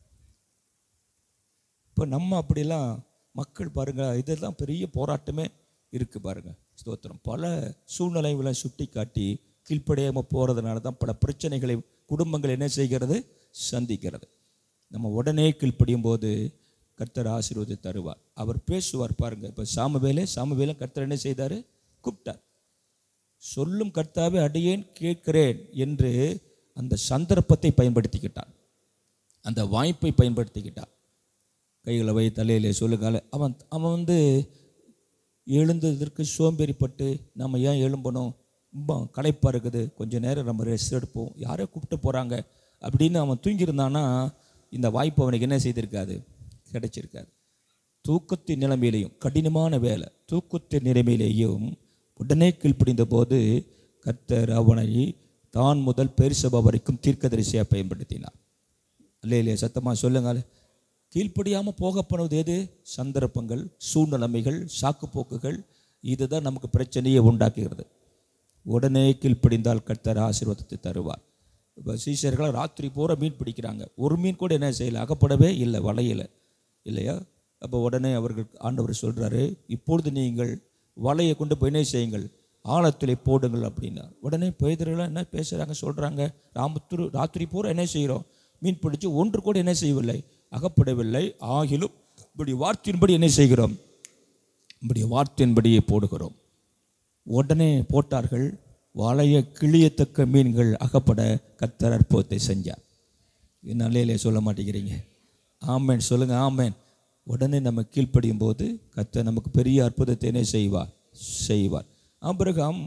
இப்போ நம்ம அப்படிலாம் மக்கள் பாருங்க இதெல்லாம் பெரிய போராட்டமே இருக்கு பாருங்க ஸ்தோத்திரம் பல சூழ்நிலைகளை சுட்டி காட்டி கீழ்ப்படியாமல் போகிறதுனால தான் பல பிரச்சனைகளை குடும்பங்கள் என்ன செய்கிறது சந்திக்கிறது நம்ம உடனே கீழ்ப்படியும் போது கர்த்தர் ஆசீர்வாதி தருவார் அவர் பேசுவார் பாருங்க இப்போ சாமவேலே சாமவேலை கர்த்தர் என்ன செய்தார் கூப்பிட்டார் சொல்லும் கர்த்தாவே அடியேன் கேட்கிறேன் என்று அந்த சந்தர்ப்பத்தை பயன்படுத்திக்கிட்டான் அந்த வாய்ப்பை பயன்படுத்திக்கிட்டான் கைகளை வை தலையிலே சொல்லுங்கால அவன் அவன் வந்து எழுந்ததற்கு சோம்பேறிப்பட்டு நம்ம ஏன் எழும்பணும் ரொம்ப களைப்பாக இருக்குது கொஞ்ச நேரம் நம்ம ரெஸ்ட் எடுப்போம் யாரோ கூப்பிட்டு போகிறாங்க அப்படின்னு அவன் தூங்கியிருந்தானா இந்த வாய்ப்பு அவனுக்கு என்ன செய்திருக்காது கிடைச்சிருக்காது தூக்கத்தின் நிலைமையிலையும் கடினமான வேலை தூக்கத்தின் நிலைமையிலேயும் உடனே கீழ்ப்படிந்த போது கர்த்தர் அவனை தான் முதல் பெருசபா வரைக்கும் தீர்க்கதரிசியாக பயன்படுத்தினார் இல்லை இல்லையா சத்தமாக சொல்லுங்கள் கீழ்ப்படியாமல் போகப்படுவது எது சந்தர்ப்பங்கள் சூழ்நிலைமைகள் சாக்குப்போக்குகள் இதுதான் நமக்கு பிரச்சனையை உண்டாக்குகிறது உடனே கீழ்ப்படிந்தால் கர்த்தர் ஆசீர்வாதத்தை தருவார் இப்போ சீஷர்கள் ராத்திரி பூரா மீன் பிடிக்கிறாங்க ஒரு மீன் கூட என்ன செய்யலை அகப்படவே இல்லை வலையில் இல்லையா அப்போ உடனே அவர்கள் ஆண்டவர் சொல்கிறாரு இப்பொழுது நீங்கள் வலையை கொண்டு போய் என்ன செய்யுங்கள் ஆழத்திலே போடுங்கள் அப்படின்னா உடனே பேதர்களாம் என்ன பேசுகிறாங்க சொல்கிறாங்க ராமத்துரு ராத்திரி பூரா என்ன செய்கிறோம் மீன் பிடிச்சு ஒன்று கூட என்ன செய்யவில்லை அகப்படவில்லை ஆகிலும் இப்படி வார்த்தையின்படி என்ன செய்கிறோம் இப்படி வார்த்தையின்படியே போடுகிறோம் உடனே போட்டார்கள் வளைய கிளியத்தக்க மீன்கள் அகப்பட கர்த்தர் அற்புதத்தை செஞ்சார் நல்லையிலே சொல்ல மாட்டேங்கிறீங்க ஆமேன் சொல்லுங்க ஆமேன் உடனே நம்ம கீழ்ப்படியும் போது கர்த்தர் நமக்கு பெரிய அற்புதத்தை என்ன செய்வார் செய்வார் ஆபிரகாம்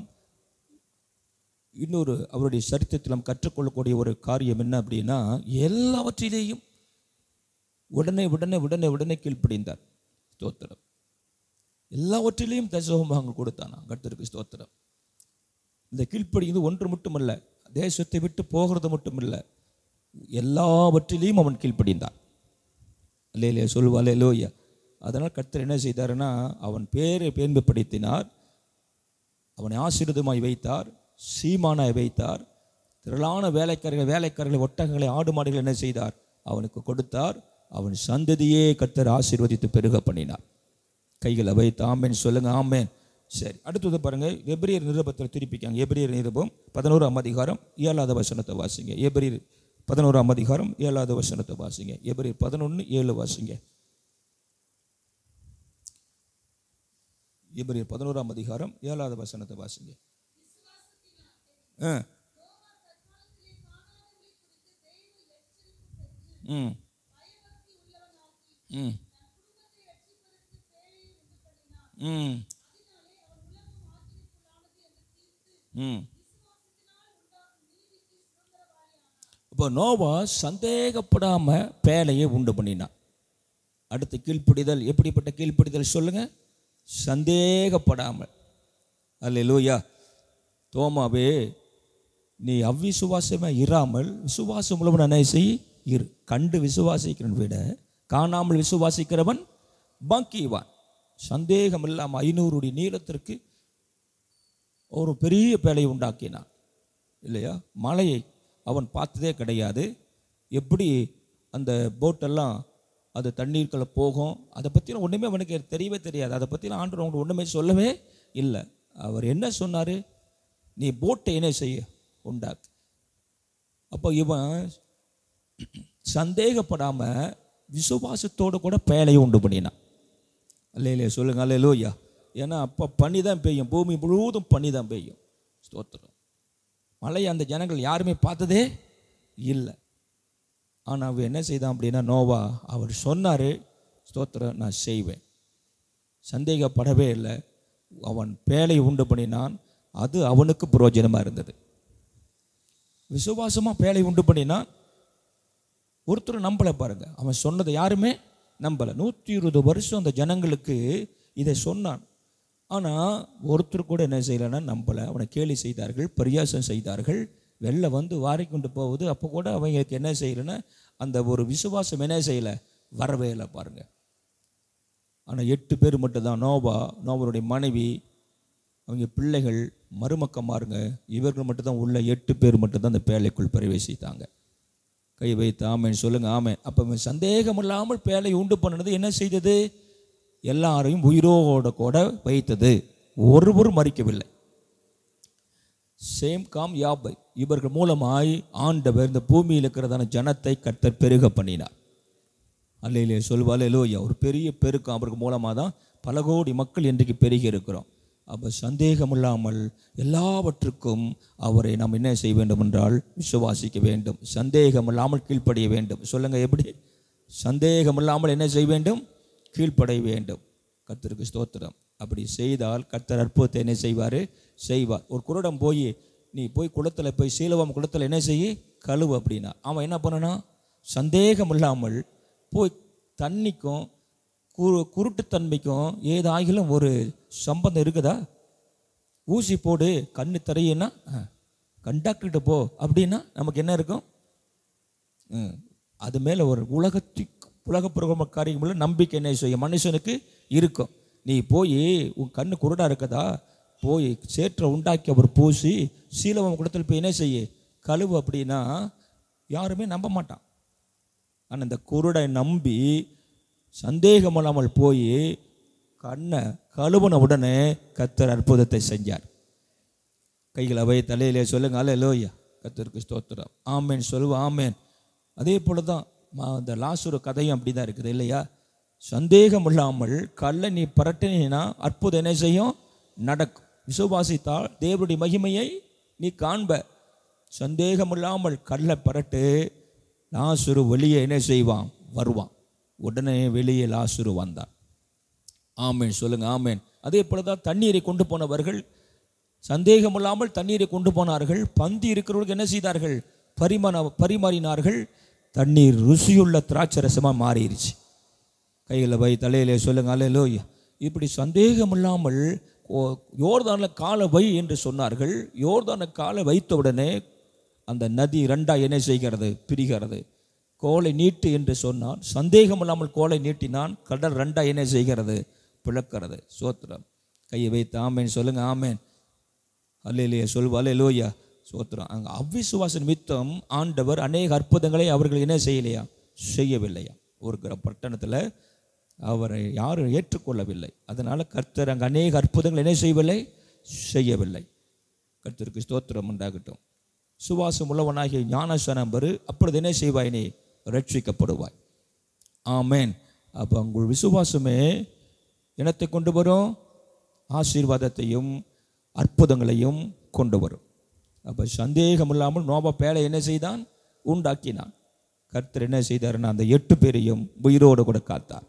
இன்னொரு அவருடைய சரித்திரத்தில் நாம் கற்றுக்கொள்ளக்கூடிய ஒரு காரியம் என்ன அப்படின்னா எல்லாவற்றிலேயும் உடனே உடனே உடனே உடனே கீழ்ப்படிந்தார் ஸ்தோத்திரம் எல்லாவற்றிலையும் தசோகமாக கொடுத்தானா கர்த்தருக்கு ஸ்தோத்திரம் இந்த கீழ்ப்படிந்து ஒன்று மட்டுமல்ல தேசத்தை விட்டு போகிறது மட்டுமல்ல எல்லாவற்றிலையும் அவன் கீழ்ப்படிந்தான் இல்லையா சொல்லுவாள் லோய்யா அதனால் கர்த்தர் என்ன செய்தாருன்னா அவன் பேரை பேன்படுத்தினார் அவனை ஆசீர்வாதமாய் வைத்தார் சீமானாய் வைத்தார் திரளான வேலைக்காரர்கள் வேலைக்காரர்களை ஒட்டகங்களை ஆடு மாடுகளை என்ன செய்தார் அவனுக்கு கொடுத்தார் அவன் சந்ததியே கர்த்தர் ஆசீர்வதித்து பெருக பண்ணினார் கைகளை வைத்து ஆமேன் சொல்லுங்க ஆமேன் சரி அடுத்தது பாருங்க எபிரியர் நிருபத்தில் திருப்பிக்காங்க எபிரியர் நிருபம் பதினோராம் அதிகாரம் ஏழாவது வசனத்தை வாசிங்க எபிரியர் பதினோராம் அதிகாரம் ஏழாவது வசனத்தை வாசிங்க எபிரியர் பதினொன்று ஏழு வாசிங்க எபிரியர் பதினோராம் அதிகாரம் ஏழாவது வசனத்தை வாசிங்க ஆ ம் ம் ம் ம் இப்போ நோவா சந்தேகப்படாம பேலையை உண்டு பண்ணினான் அடுத்து கீழ்ப்பிடிதல் எப்படிப்பட்ட கீழ்ப்பிடிதல் சொல்லுங்க சந்தேகப்படாமல் அல்ல லூயா தோமாவே நீ அவ்விசுவாசமே இராமல் விசுவாசம் உள்ளவன் என்ன செய் இரு கண்டு விசுவாசிக்கிறவன் விட காணாமல் விசுவாசிக்கிறவன் பாக்கியவான் சந்தேகம் இல்லாமல் ஐநூறுடைய நீளத்திற்கு ஒரு பெரிய பேழையை உண்டாக்கினான் இல்லையா மலையை அவன் பார்த்ததே கிடையாது எப்படி அந்த போட்டெல்லாம் அது தண்ணீர்க்குள்ள போகும் அதை பற்றின ஒன்றுமே அவனுக்கு தெரியவே தெரியாது அதை பற்றின ஆண்டு அவனுக்கு ஒன்றுமே சொல்லவே இல்லை அவர் என்ன சொன்னார் நீ போட்டை என்ன செய்ய உண்டாக்கு அப்போ இவன் சந்தேகப்படாமல் விசுவாசத்தோடு கூட பேழையை உண்டு பண்ணினான் அல்ல இல்லையா சொல்லுங்க அல்ல லோய்யா ஏன்னா அப்போ பனி தான் பெய்யும் பூமி முழுவதும் பனி தான் பெய்யும் ஸ்தோத்திரம் மழை அந்த ஜனங்கள் யாருமே பார்த்ததே இல்லை ஆனால் அவன் என்ன செய்தான் அப்படின்னா நோவா அவர் சொன்னார் ஸ்தோத்திரம் நான் செய்வேன் சந்தேகப்படவே இல்லை அவன் பேலை உண்டு பண்ணினான் அது அவனுக்கு பிரயோஜனமாக இருந்தது விசுவாசமாக பேலை உண்டு பண்ணினான் ஒருத்தர் நம்பலை பாருங்க அவன் சொன்னதை யாருமே நம்பலை நூற்றி இருபது வருஷம் அந்த ஜனங்களுக்கு இதை சொன்னான் ஆனால் ஒருத்தர் கூட என்ன செய்யலைன்னா நம்பலை அவனை கேலி செய்தார்கள் பரியாசம் செய்தார்கள் வெளில வந்து வாரி கொண்டு போகுது அப்போ கூட அவங்களுக்கு என்ன செய்யலைன்னா அந்த ஒரு விசுவாசம் என்ன செய்யலை வரவே இல்லை பாருங்க ஆனால் எட்டு பேர் மட்டும்தான் நோபா நோபருடைய மனைவி அவங்க பிள்ளைகள் மருமக்கமாருங்க இவர்கள் மட்டும்தான் உள்ள எட்டு பேர் மட்டும்தான் அந்த பேழைக்குள் பிரவேசித்தாங்க கை வைத்து ஆமேன் சொல்லுங்க ஆமேன் அப்போ சந்தேகம் இல்லாமல் பேழை உண்டு பண்ணினது என்ன செய்தது எல்லாரையும் உயிரோட கூட வைத்தது ஒருவரும் மறிக்கவில்லை சேம் காம் யாபை இவர்கள் மூலமாய் ஆண்டவர் இந்த பூமியில் இருக்கிறதான ஜனத்தை கர்த்தர் பெருக பண்ணினார் அல்லையிலே சொல்வாள் எலோயா ஒரு பெரிய பெருக்கம் அவருக்கு மூலமாக தான் பல கோடி மக்கள் இன்றைக்கு பெருகி இருக்கிறோம் அப்போ சந்தேகம் இல்லாமல் எல்லாவற்றுக்கும் அவரை நாம் என்ன செய்ய வேண்டும் என்றால் விசுவாசிக்க வேண்டும் சந்தேகம் இல்லாமல் கீழ்ப்படிய வேண்டும் சொல்லுங்க எப்படி சந்தேகம் இல்லாமல் என்ன செய்ய வேண்டும் கீழ்ப்படைய வேண்டும் கர்த்தருக்கு ஸ்தோத்திரம் அப்படி செய்தால் கர்த்தர் அற்புதத்தை என்ன செய்வார் செய்வார் ஒரு குருடம் போய் நீ போய் குளத்தில் போய் சீலவம் குளத்தில் என்ன செய்ய கழுவு அப்படின்னா அவன் என்ன பண்ணனா சந்தேகம் இல்லாமல் போய் தண்ணிக்கும் குரு குருட்டுத்தன்மைக்கும் ஏதாகிலும் ஒரு சம்பந்தம் இருக்குதா ஊசி போடு கண்ணு தரையினா கண்டாக்டர்கிட்ட போ அப்படின்னா நமக்கு என்ன இருக்கும் ம், அது மேலே ஒரு உலகத்துக்கு உலகப்புறம காரியங்கள நம்பிக்கை என்ன செய்யும் மனுஷனுக்கு இருக்கும் நீ போய் உன் கண்ணு குருடா இருக்கதா போய் சேற்றை உண்டாக்கி அவர் பூசி சீலவம் குடத்தில் போய் என்ன செய்ய கழுவு அப்படின்னா யாருமே நம்ப மாட்டான் ஆனால் இந்த குருடை நம்பி சந்தேகம் இல்லாமல் போய் கண்ணை கழுவுன உடனே கத்தர் அற்புதத்தை செஞ்சார் கைகளை வை தலையிலே சொல்லுங்க அல்ல லோய்யா கத்தருக்கு ஸ்தோத்திரம் ஆமேன் சொல்லுவோம் ஆமேன் அதே போல தான் ம- அந்த லாசுரு கதையும் அப்படி தான் இருக்குது இல்லையா சந்தேகம் இல்லாமல் கல்லை நீ பரட்டினா அற்புதம் என்ன செய்யும் நடக்கும் விசுவாசித்தால் தேவனுடைய மகிமையை நீ காண்ப சந்தேகம் இல்லாமல் கல்லை பரட்டு லாசுரு வெளியே என்ன செய்வான் வருவான் உடனே வெளியே லாசுரு வந்தான் ஆமேன் சொல்லுங்க ஆமேன் அதே போல தான் தண்ணீரை கொண்டு போனவர்கள் சந்தேகம் இல்லாமல் தண்ணீரை கொண்டு போனார்கள் பந்தி இருக்கிறவர்களுக்கு என்ன செய்தார்கள் பரிமாண பரிமாறினார்கள் தண்ணீர் ருசியுள்ள திராட்சை ரசமாக மாறிடுச்சு கையில் வை தலையிலே சொல்லுங்க அல்லோ இப்படி சந்தேகம் இல்லாமல் ஓ- யோர்தானில் காலை வை என்று சொன்னார்கள் யோர்தான காலை வைத்த உடனே அந்த நதி ரெண்டா என்ன செய்கிறது பிரிகிறது கோலை நீட்டு என்று சொன்னான் சந்தேகம் இல்லாமல் கோலை நீட்டினான் கடல் ரெண்டா என்ன செய்கிறது பிளக்கிறது சோத்திரம் கையை வைத்து ஆமேன் சொல்லுங்க ஆமேன் அல்லையிலேயே சொல்வா அல்லையிலோயா சோத்திரம் அங்கே அவ்விசுவாச நிமித்தம் ஆண்டவர் அநேக அற்புதங்களை அவர்கள் என்ன செய்யலையா செய்யவில்லையா ஒரு கிர- பட்டணத்தில் அவரை யாரும் ஏற்றுக்கொள்ளவில்லை அதனால் கர்த்தர் அங்கே அநேக அற்புதங்கள் என்ன செய்யவில்லை செய்யவில்லை கர்த்தருக்கு ஸ்தோத்திரம் உண்டாகட்டும் சுவாசம் உள்ளவனாகிய ஞானசனம் பெறு அப்பொழுது என்ன செய்வாய் நீ ரட்சிக்கப்படுவாய் ஆமேன் அப்போ உங்கள் விசுவாசமே இனத்தை கொண்டு வரும் ஆசீர்வாதத்தையும் அற்புதங்களையும் கொண்டு வரும் அப்போ சந்தேகம் இல்லாமல் நோபா பேலை என்ன செய்தான் உண்டாக்கினான் கர்த்தர் என்ன செய்தாருன்னா அந்த எட்டு பேரையும் உயிரோடு கூட காத்தார்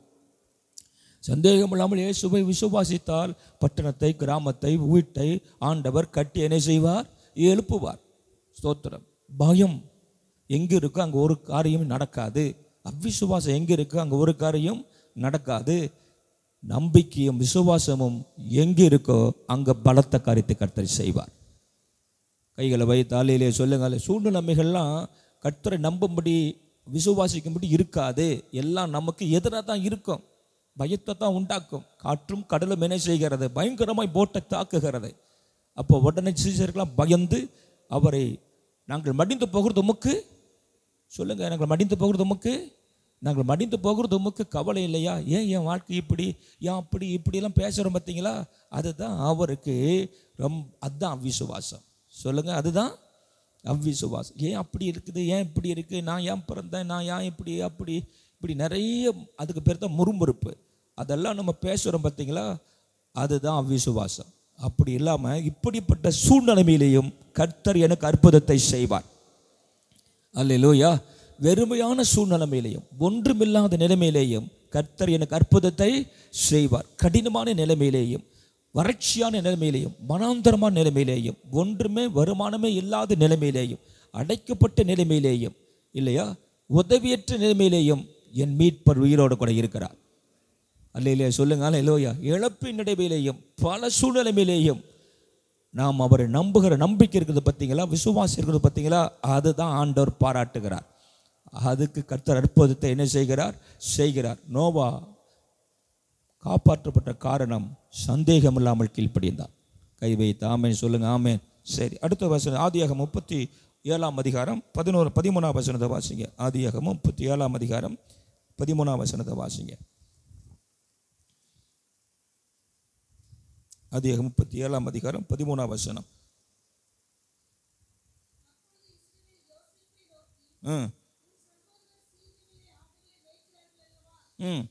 சந்தேகம் இல்லாமல் இயேசுவை விசுவாசித்தால் பட்டணத்தை கிராமத்தை வீட்டை ஆண்டவர் கட்டி என்ன செய்வார் எழுப்புவார் ஸ்தோத்திரம் பயம் எங்கே இருக்கோ அங்கே ஒரு காரியம் நடக்காது அவ்விசுவாசம் எங்கே இருக்கோ அங்கே ஒரு காரியம் நடக்காது நம்பிக்கையும் விசுவாசமும் எங்கே இருக்கோ அங்கே பலத்த காரியத்தை கர்த்தர் செய்வார் கைகளை வை தாலையிலே சொல்லுங்க சூழ்நிலைமைகள்லாம் கர்த்தரை நம்பும்படி விசுவாசிக்கும்படி இருக்காது எல்லாம் நமக்கு எதிராக தான் இருக்கும் பயத்தை தான் உண்டாக்கும் காற்றும் கடலும் என்ன செய்கிறது பயங்கரமாய் போட்டை தாக்குகிறது அப்போ உடனே சீசர்கள்லாம் பயந்து அவரை நாங்கள் மடிந்து போகிறது உமக்கு சொல்லுங்க நாங்கள் மடிந்து போகிறது உமக்கு நாங்கள் மடிந்து போகிறது உமக்கு கவலை இல்லையா ஏன் என் வாழ்க்கை இப்படி ஏன் அப்படி இப்படியெல்லாம் பேசுகிறோம் பார்த்தீங்களா அதுதான் அவருக்கு ரொம்ப அதுதான் அவ்விசுவாசம் சொல்லுங்க அதுதான் அவ்விசுவாசம் ஏன் அப்படி இருக்குது ஏன் இப்படி இருக்குது நான் ஏன் பிறந்தேன் நான் ஏன் இப்படி அப்படி இப்படி நிறைய அதுக்கு பேர் தான் முறுமுறுப்பு அதெல்லாம் நம்ம பேசுகிறோம் பார்த்தீங்களா அதுதான் அவ்விசுவாசம் அப்படி இல்லாமல் இப்படிப்பட்ட சூழ்நிலைமையிலேயும் கர்த்தர் எனக்கு அற்புதத்தை செய்வார் அல்லேலூயா வெறுமையான சூழ்நிலைமையிலையும் ஒன்றுமில்லாத நிலைமையிலேயும் கர்த்தர் எனக்கு அற்புதத்தை செய்வார் கடினமான நிலைமையிலேயும் வறட்சியான நிலைமையிலேயும் மனாந்தரமான நிலைமையிலேயும் ஒன்றுமே வருமானமே இல்லாத நிலைமையிலேயும் அடைக்கப்பட்ட நிலைமையிலேயும் இல்லையா உதவியற்ற நிலைமையிலேயும் என் மீட்பர் உயிரோடு கூட இருக்கிறார் அல்லையிலே சொல்லுங்க அல்லையா இழப்பின் நடைமையிலேயும் பல சூழ்நிலைமையிலேயும் நாம் அவரை நம்புகிற நம்பிக்கை இருக்கிறது பார்த்தீங்களா விசுவாசம் இருக்கிறது பார்த்தீங்களா அதுதான் ஆண்டவர் பாராட்டுகிறார் அதுக்கு கர்த்தர் அற்புதத்தை என்ன செய்கிறார் செய்கிறார் நோவா காப்பாற்றப்பட்ட காரணம் சந்தேகம் இல்லாமல் கீழ்ப்படிந்தான் கை வைத்து ஆமேன் சொல்லுங்க ஆமேன் சரி அடுத்த வசனம் ஆதியாகம் முப்பத்தி ஏழாம் அதிகாரம் பதினோரு பதிமூணாம் வசனத்தை வாசிங்க ஆதியாகம் முப்பத்தி ஏழாம் அதிகாரம் பதிமூணாம் வசனத்தை வாசிங்க ஆதியாகம் முப்பத்தி ஏழாம் அதிகாரம் பதிமூணாம் வசனம் ம் ம்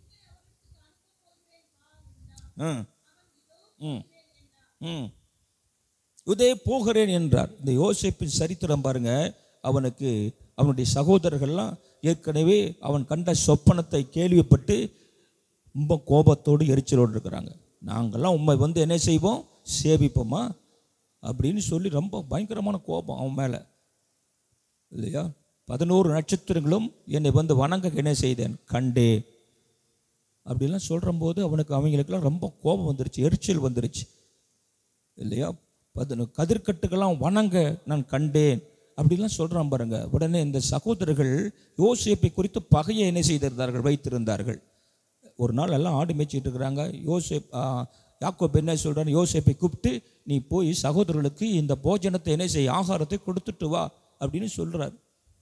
ம் ம் ம் இதே போகிறேன் என்றார் இந்த யோசிப்பின் சரித்திரம் பாருங்க அவனுக்கு அவனுடைய சகோதரர்கள்லாம் ஏற்கனவே அவன் கண்ட சொப்பனத்தை கேள்விப்பட்டு ரொம்ப கோபத்தோடு எரிச்சலோடு இருக்கிறாங்க நாங்கள்லாம் உண்மை வந்து என்ன செய்வோம் சேவிப்போமா அப்படின்னு சொல்லி ரொம்ப பயங்கரமான கோபம் அவன் மேலே இல்லையா பதினோரு நட்சத்திரங்களும் என்னை வந்து வணங்க என்ன செய்தேன் கண்டே அப்படிலாம் சொல்கிறம்போது அவனுக்கு அவங்களுக்கெல்லாம் ரொம்ப கோபம் வந்துருச்சு எரிச்சல் வந்துருச்சு இல்லையா பதினு கதிர்கட்டுக்கெல்லாம் வணங்க நான் கண்டேன் அப்படிலாம் சொல்கிறான் பாருங்க உடனே இந்த சகோதரர்கள் யோசேப்பை குறித்து பகையை என்ன செய்திருந்தார்கள் வைத்திருந்தார்கள் ஒரு நாள் எல்லாம் ஆடு மேய்ச்சிட்டு இருக்கிறாங்க யோசேப் ஆ, யாக்கோப் என்ன சொல்கிறான் யோசேப்பை கூப்பிட்டு நீ போய் சகோதரர்களுக்கு இந்த போஜனத்தை என்ன செய் ஆகாரத்தை கொடுத்துட்டு வா அப்படின்னு சொல்கிறார்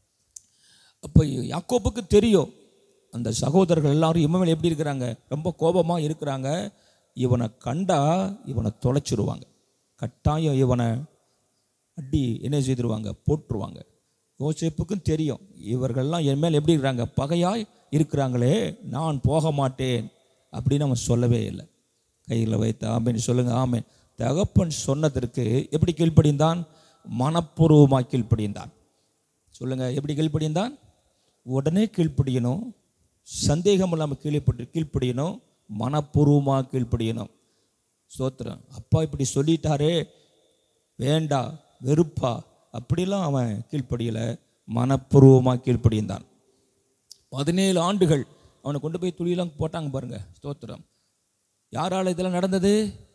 அப்போ யாக்கோப்புக்கு தெரியும் அந்த சகோதரர்கள் எல்லாரும் இவன் மேல எப்படி இருக்கிறாங்க ரொம்ப கோபமாக இருக்கிறாங்க இவனை கண்டா இவனை தொலைச்சிருவாங்க கட்டாயம் இவனை அடி என்ன செய்திருவாங்க போட்டுருவாங்க யோசேப்புக்கும் தெரியும் இவர்கள்லாம் என் மேல் எப்படி இருக்கிறாங்க பகையாய் இருக்கிறாங்களே நான் போக மாட்டேன் அப்படின்னு அவன் சொல்லவே இல்லை கையில் வைத்த ஆமேன் சொல்லுங்க ஆமேன் தகப்பன் சொன்னதற்கு எப்படி கீழ்ப்படிந்தான் மனப்பூர்வமாக கீழ்ப்படிந்தான் சொல்லுங்க எப்படி கீழ்ப்படிந்தான் உடனே கீழ்ப்படியணும் சந்தேகம் இல்லாமல் கீழ்ப்படி கீழ்ப்படியணும் மனப்பூர்வமாக கீழ்ப்படியணும் ஸ்தோத்திரம் அப்பா இப்படி சொல்லிட்டாரே வேண்டா வெறுப்பா அப்படிலாம் அவன் கீழ்ப்படியலை மனப்பூர்வமாக கீழ்ப்படிந்தான் பதினேழு ஆண்டுகள் அவனை கொண்டு போய் துளியெல்லாம் போட்டாங்க பாருங்க ஸ்தோத்திரம் யாரால் இதெல்லாம் நடந்தது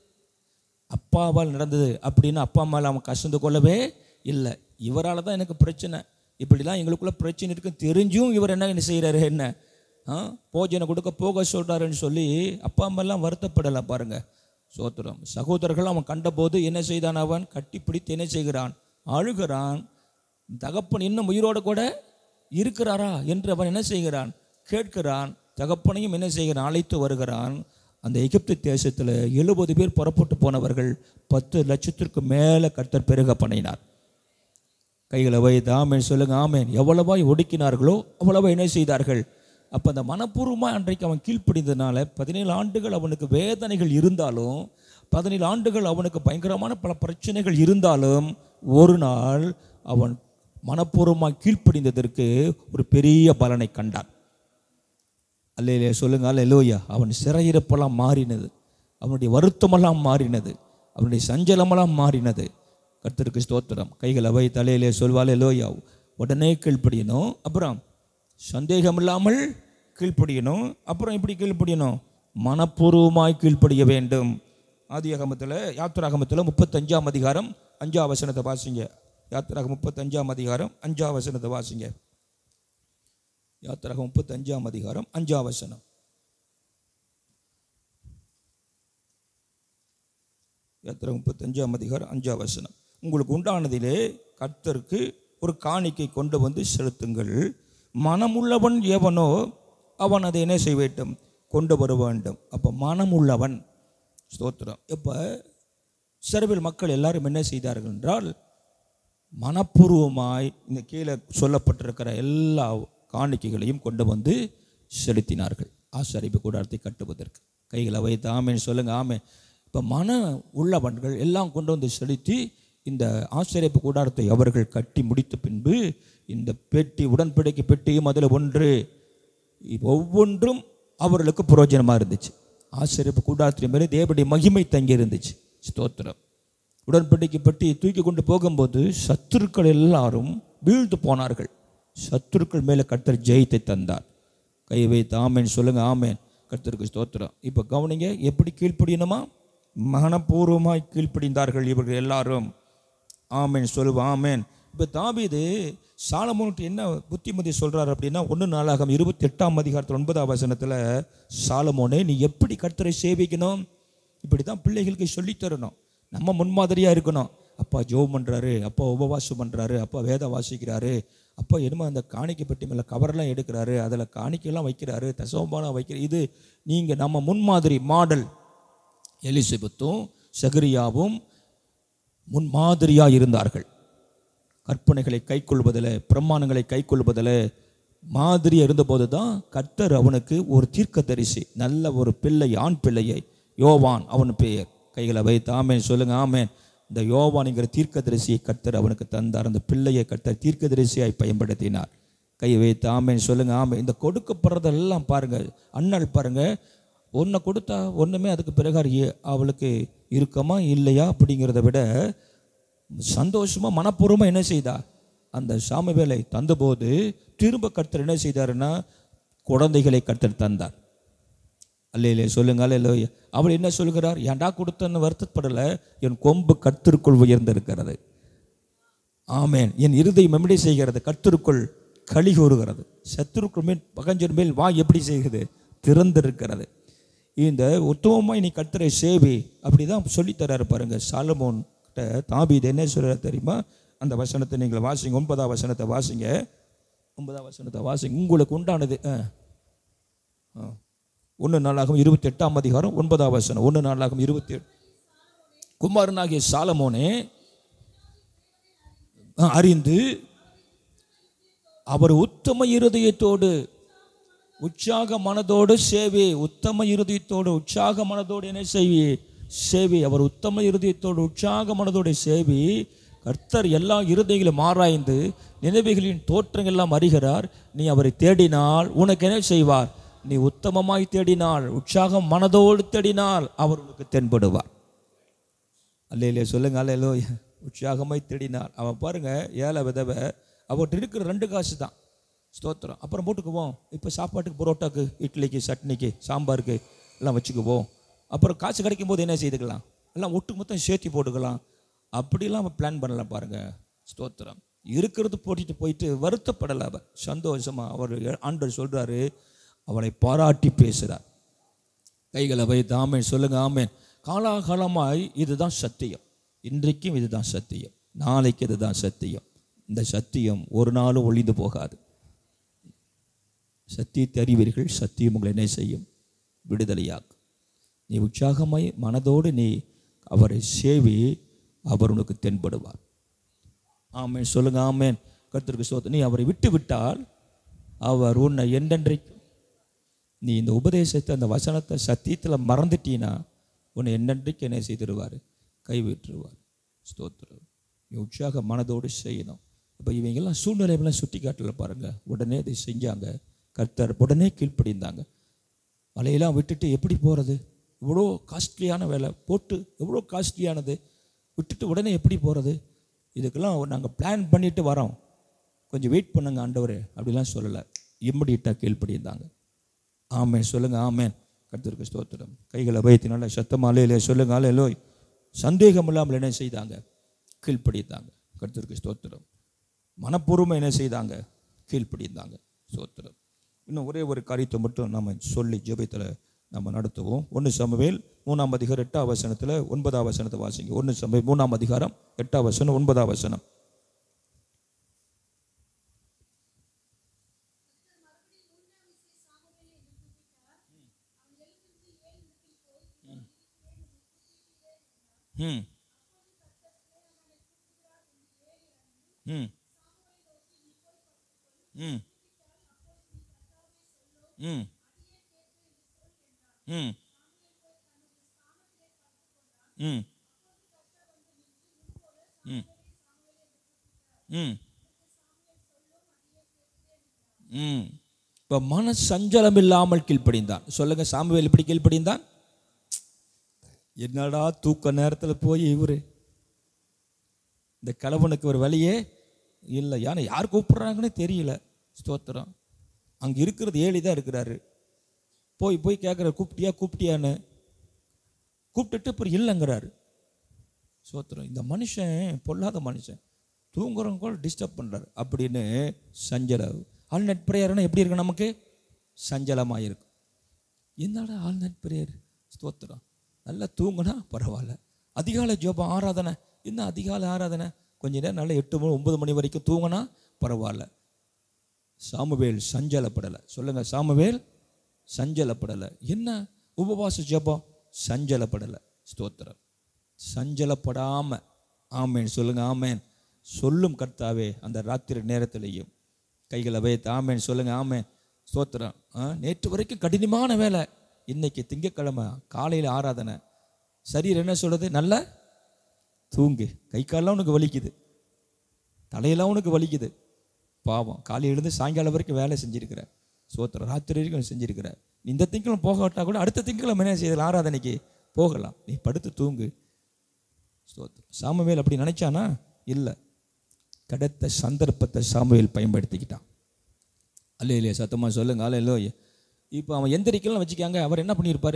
அப்பாவால் நடந்தது அப்படின்னு அப்பா அம்மாவில் அவன் கசந்து கொள்ளவே இல்லை இவரால் தான் எனக்கு பிரச்சனை இப்படிலாம் எங்களுக்குள்ள பிரச்சனை இருக்கு தெரிஞ்சும் இவர் என்ன என்ன செய்கிறாரு என்ன ஆ போஜனை கொடுக்க போக சொல்கிறாருன்னு சொல்லி அப்பா அம்மாலாம் வருத்தப்படலை பாருங்க சோத்திரம் சகோதரர்கள் அவன் கண்டபோது என்ன செய்தான் அவன் கட்டிப்பிடித்து என்ன செய்கிறான் அழுகிறான் தகப்பன் இன்னும் உயிரோடு கூட இருக்கிறாரா என்று அவன் என்ன செய்கிறான் கேட்கிறான் தகப்பனையும் என்ன செய்கிறான் அழைத்து வருகிறான் அந்த எகிப்து தேசத்தில் எழுபது பேர் புறப்பட்டு போனவர்கள் பத்து லட்சத்திற்கு மேலே கர்த்தர் பெருக பண்ணினார் கைகளை வைத்து ஆமேன் சொல்லுங்க ஆமேன் எவ்வளவாய் ஒடுக்கினார்களோ அவ்வளவா என்ன செய்தார்கள் அப்போ அந்த மனப்பூர்வமாக அன்றைக்கு அவன் கீழ்ப்படிந்ததுனால பதினேழு ஆண்டுகள் அவனுக்கு வேதனைகள் இருந்தாலும் பதினேழு ஆண்டுகள் அவனுக்கு பயங்கரமான பல பிரச்சனைகள் இருந்தாலும் ஒரு நாள் அவன் மனப்பூர்வமாக கீழ்ப்படிந்ததற்கு ஒரு பெரிய பலனை கண்டான் அல்லையிலே சொல்லுங்க அல்லையா அவன் சிறையிருப்பெல்லாம் மாறினது அவனுடைய வருத்தமெல்லாம் மாறினது அவனுடைய சஞ்சலமெல்லாம் மாறினது கர்த்தருக்கு ஸ்தோத்திரம் கைகளை வை தலையிலே சொல்வாலே லோயா உடனே கீழ்ப்படியணும் அப்புறம் சந்தேகம் இல்லாமல் கீழ்ப்படியணும் அப்புறம் எப்படி கீழ்ப்படியணும் மனப்பூர்வமாய் கீழ்ப்படிய வேண்டும் ஆதியாகமத்தில் யாத்திராகமத்தில் முப்பத்தஞ்சாம் அதிகாரம் அஞ்சாம் வசனத்தை வாசிங்க யாத்திராக முப்பத்தஞ்சாம் அதிகாரம் அஞ்சாம் வசனத்தை வாசிங்க யாத்திராக முப்பத்தஞ்சாம் அதிகாரம் அஞ்சாம் வசனம் யாத்திரை முப்பத்தஞ்சாம் அதிகாரம் அஞ்சாம் வசனம் உங்களுக்கு உண்டானதிலே கர்த்தருக்கு ஒரு காணிக்கை கொண்டு வந்து செலுத்துங்கள் மனமுள்ளவன் எவனோ அவன் அதை என்ன செய்ய வேண்டும் கொண்டு வர வேண்டும் அப்போ மனமுள்ளவன் ஸ்தோத்திரம் இப்போ சிறவில் மக்கள் எல்லாரும் என்ன செய்தார்கள் என்றால் மனப்பூர்வமாய் இந்த கீழே சொல்லப்பட்டிருக்கிற எல்லா காணிக்கைகளையும் கொண்டு வந்து செலுத்தினார்கள் ஆசரிப்பு கூடாரத்தை கட்டுவதற்கு கைகளை வைத்து ஆமேன்னு சொல்லுங்க ஆமே இப்போ மன உள்ளவன்கள் எல்லாம் கொண்டு வந்து செலுத்தி இந்த ஆசிரியப்பு கூடாரத்தை அவர்கள் கட்டி முடித்த பின்பு இந்த பெட்டி உடன்படிக்கை பெட்டியும் அதில் ஒன்று ஒவ்வொன்றும் அவர்களுக்கு பிரயோஜனமாக இருந்துச்சு ஆசிரியப்பு கூடாரத்தின் மேலே தேவனுடைய மகிமை தங்கி இருந்துச்சு ஸ்தோத்திரம் உடன்படிக்கை பெட்டி தூக்கி கொண்டு போகும்போது சத்துருக்கள் எல்லாரும் வீழ்ந்து போனார்கள் சத்துருக்கள் மேலே கர்த்தர் ஜெயத்தை தந்தார் கை வைத்து ஆமேன் சொல்லுங்க ஆமேன் கர்த்தருக்கு ஸ்தோத்திரம் இப்போ கவனிங்க எப்படி கீழ்ப்படியணுமா மனப்பூர்வமாய் கீழ்ப்படிந்தார்கள் இவர்கள் எல்லாரும் ஆமேன் சொல்லுவோம் ஆமேன் இப்போ தாபீது சாலமோனுக்கு என்ன புத்திமதி சொல்றாரு அப்படின்னா ஒன்று நாளாகம் இருபத்தி எட்டாம் அதிகாரத்தில் ஒன்பதாம் வசனத்தில் சாலமோனே நீ எப்படி கர்த்தரை சேவிக்கணும் இப்படி தான் பிள்ளைகளுக்கு சொல்லித் தரணும் நம்ம முன்மாதிரியாக இருக்கணும் அப்பா ஜோம் பண்ணுறாரு அப்பா உபவாசம் பண்ணுறாரு அப்பா வேதம் வாசிக்கிறாரு அப்பா என்னமோ அந்த காணிக்கை பெட்டி மேலே கவர்லாம் எடுக்கிறாரு அதில் காணிக்கையெல்லாம் வைக்கிறாரு தசவம்பாலாம் வைக்கிறார் இது நீங்கள் நம்ம முன்மாதிரி மாடல் எலிசபெத்தும் சகரியாவும் முன்மாதிரியாக இருந்தார்கள் கற்பனைகளை கைக்கொள்வதில் பிரமாணங்களை கைக்கொள்வதில் மாதிரியாக இருந்தபோது தான் கர்த்தர் அவனுக்கு ஒரு தீர்க்கதரிசி நல்ல ஒரு பிள்ளை ஆண் பிள்ளையை யோவான் அவன் பெயர் கைகளை வைத்து ஆமேன் சொல்லுங்க ஆமேன் இந்த யோவான்ங்கிற தீர்க்கதரிசியை கர்த்தர் அவனுக்கு தந்தார் அந்த பிள்ளையை கர்த்தர் தீர்க்கதரிசியாய் பயன்படுத்தினார் கையை வைத்து ஆமேன் சொல்லுங்க ஆமேன் இந்த கொடுக்கப்படுறதெல்லாம் பாருங்க அண்ணல் பாருங்க ஒன்றை கொடுத்தா ஒன்றுமே அதுக்கு பிறகு அது அவளுக்கு இருக்கமா இல்லையா அப்படிங்கிறத விட சந்தோஷமா மனப்பூர்வமா என்ன செய்தா அந்த சாமுவேலை தந்தபோது திரும்ப கர்த்தர் என்ன செய்தாருன்னா குழந்தைகளை கர்த்தர் தந்தார் அல்லையிலே சொல்லுங்க அல்லையிலே அவள் என்ன சொல்கிறார் ஏன்டா கொடுத்தன்னு வருத்தப்படலை என் கொம்பு கர்த்தருக்குள் உயர்ந்திருக்கிறது ஆமேன் என் இருதயம் எப்படி செய்கிறது கர்த்தருக்குள் களி கூறுகிறது சத்துருக்குள் மேல் பகஞ்சன் மேல் வா எப்படி செய்கிறது திறந்திருக்கிறது இந்த உத்தமமாய் நீ கர்த்தரை சேவி அப்படிதான் சொல்லித் தர்றாரு பாருங்க சாலமோன் கிட்ட தாபீது என்ன சொல்றாரு தெரியுமா அந்த வசனத்தை நீங்கள் வாசிங்க ஒன்பதாம் வசனத்தை வாசிங்க ஒன்பதாம் வசனத்தை வாசிங்க உங்களுக்கு உண்டானது ஒன்று நாளாகும் இருபத்தி எட்டாம் அதிகாரம் ஒன்பதாம் வசனம் ஒன்று நாளாகும் இருபத்தி எட்டு குமாரனாகிய சாலமோனே ஆ, அறிந்து அவர் உத்தம இருதயத்தோடு உற்சாக மனதோடு சேவி உத்தம இருதயத்தோடு உற்சாக மனதோடு என்ன செய்வி சேவி அவர் உத்தம இருதயத்தோடு உற்சாக மனதோடு சேவி கர்த்தர் எல்லா இருதயங்களும் ஆராய்ந்து நினைவுகளின் தோற்றங்கள் எல்லாம் அறிகிறார் நீ அவரை தேடினால் உனக்கு என்ன செய்வார் நீ உத்தமமாய் தேடினால் உற்சாகம் மனதோடு தேடினால் அவர் உனக்கு தென்படுவார் அல்லையிலே சொல்லுங்க அல்லையிலோ உற்சாகமாய் தேடினார் அவன் பாருங்க ஏழை விதவை அவர்கிட்ட இருக்கிற ரெண்டு காசு தான் ஸ்தோத்திரம் அப்புறம் போட்டுக்குவோம் இப்போ சாப்பாட்டுக்கு பரோட்டாக்கு இட்லிக்கு சட்னிக்கு சாம்பாருக்கு எல்லாம் வச்சுக்குவோம் அப்புறம் காசு கிடைக்கும் போது என்ன செய்துக்கலாம் எல்லாம் ஒட்டு மொத்தம் சேர்த்தி போட்டுக்கலாம் அப்படிலாம் அவன் பிளான் பண்ணலாம் பாருங்க ஸ்தோத்திரம் இருக்கிறது போட்டுட்டு போயிட்டு வருத்தப்படலை அவர் சந்தோஷமா அவர் ஆண்டவர் சொல்றாரு அவளை பாராட்டி பேசுகிறார் கைகளை வைத்து ஆமேன் சொல்லுங்க ஆமேன் காலாகாலமாய் இதுதான் சத்தியம் இன்றைக்கும் இதுதான் சத்தியம் நாளைக்கு இதுதான் சத்தியம் இந்த சத்தியம் ஒரு நாளும் ஒளிந்து போகாது சத்தியத்தை அறிவீர்கள் சத்தியம் உங்களை என்ன செய்யும் விடுதலையாக்கும் நீ உற்சாகமாய் மனதோடு நீ அவரை சேவி அவர் உனக்கு தென்படுவார் ஆமேன் சொல்லுங்க ஆமேன் கர்த்தருக்கு சோத்து நீ அவரை விட்டு விட்டால் அவர் உன்னை என்றென்றைக்கும் நீ இந்த உபதேசத்தை அந்த வசனத்தை சத்தியத்தில் மறந்துட்டீன்னா உன்னை என்னென்றைக்கு என்ன செய்திருவார் கைவிட்டுருவார் ஸ்தோத்திரம் நீ உற்சாக மனதோடு செய்யணும் இப்போ இவங்கெல்லாம் சூழ்நிலையெல்லாம் சுட்டி காட்டல பாருங்க உடனே இதை செஞ்சாங்க கர்த்தர் உடனே கீழ்ப்படிந்தாங்க மலையெல்லாம் விட்டுட்டு எப்படி போகிறது இவ்வளோ காஸ்ட்லியான வேலை போட்டு எவ்வளோ காஸ்ட்லியானது விட்டுட்டு உடனே எப்படி போகிறது இதுக்கெல்லாம் நாங்கள் பிளான் பண்ணிட்டு வரோம் கொஞ்சம் வெயிட் பண்ணுங்க ஆண்டவரே அப்படிலாம் சொல்லலை இம்மடிட்டாக கீழ்ப்படிந்தாங்க ஆமேன் சொல்லுங்க ஆமேன் கர்த்தருக்கு ஸ்தோத்திரம் கைகளை வைத்து நல்ல சத்தமாலே இல்லை சொல்லுங்க ஆலையிலோ சந்தேகம் இல்லாமல் என்ன செய்தாங்க கீழ்ப்படிந்தாங்க கர்த்தருக்கு ஸ்தோத்திரம் மனப்பூர்வமாக என்ன செய்தாங்க கீழ்ப்படிந்தாங்க ஸ்தோத்திரம் இன்னும் ஒரே ஒரு காரியத்தை மட்டும் நம்ம சொல்லி ஜெபத்தில் நம்ம நடத்துவோம் ஒன்று சமவேல் மூணாம் அதிகாரம் எட்டாம் வசனத்தில் ஒன்பதாம் வசனத்தை வாசிங்க ஒன்று சமவேல் மூணாம் அதிகாரம் எட்டாம் வசனம் ஒன்பதாம் வசனம் ம் ம் ம் ம் ம் ம் ம் ம் ம் இப்போ மன சஞ்சலம் இல்லாமல் கீழ்ப்படிந்தான் சொல்லுங்க சாமுவேல் எப்படி கீழ்ப்படிந்தான் என்னடா தூக்க நேரத்தில் போய் இவரு இந்த கலவனுக்கு ஒரு வழியே இல்லை ஏன்னா யார் கூப்பிடுறாங்கன்னு தெரியல ஸ்தோத்திரம் அங்கே இருக்கிறது ஏழி தான் இருக்கிறாரு போய் போய் கேட்குற கூப்பிட்டியா கூப்பிட்டியான்னு கூப்பிட்டுட்டு அப்புறம் இல்லைங்கிறாரு சோத்திரம் இந்த மனுஷன் பொல்லாத மனுஷன் தூங்குறவங்க கூட டிஸ்டர்ப் பண்ணுறாரு அப்படின்னு சஞ்சல ஆல் நெட் ப்ரேயர்னா எப்படி இருக்கு நமக்கு சஞ்சலமாக இருக்கும் என்னடா ஆல் நெட் ப்ரேயர் ஸ்தோத்திரம் நல்லா தூங்குனா பரவாயில்ல அதிகாலை ஜோபம் ஆராதனை என்ன அதிகாலை ஆராதனை கொஞ்ச நேரம் நல்லா எட்டு மணி ஒன்பது மணி வரைக்கும் தூங்கினா பரவாயில்ல சாமுவேல் சஞ்சலப்படலை சொல்லுங்க சாமுவேல் சஞ்சலப்படலை என்ன உபவாச ஜெபம் சஞ்சலப்படலை ஸ்தோத்திரம் சஞ்சலப்படாம ஆமேன் சொல்லுங்க ஆமேன் சொல்லும் கர்த்தாவே அந்த ராத்திரி நேரத்திலையும் கைகளை வைத்து ஆமேன் சொல்லுங்க ஆமேன் ஸ்தோத்திரம் ஆ, நேற்று வரைக்கும் கடினமான வேலை இன்னைக்கு திங்கக்கிழமை காலையில் ஆராதனை சரீரம் என்ன சொல்றது நல்ல தூங்கு கை காலெல்லாம் உனக்கு வலிக்குது தலையெல்லாம் உனக்கு வலிக்குது பாவம் காலை எழுந்து சாயங்காலம் வரைக்கும் வேலை செஞ்சிருக்கிற சோத்திரம் ராத்திரி வரைக்கும் செஞ்சிருக்கிற நீ இந்த திங்களும் போகாட்டா கூட அடுத்த திங்களும் என்ன செய்யலாம் ஆராதனைக்கு போகலாம் நீ படுத்து தூங்கு ஸ்தோத்திரம் சாமுவேல் அப்படி நினைச்சானா இல்லை கிடைத்த சந்தர்ப்பத்தை சாமுவேல் பயன்படுத்திக்கிட்டான் அல்ல இல்லையா சத்தமா சொல்லுங்க அல்ல இல்லையோ இப்போ அவன் எந்திரிக்கலாம் வச்சுக்காங்க அவர் என்ன பண்ணியிருப்பாரு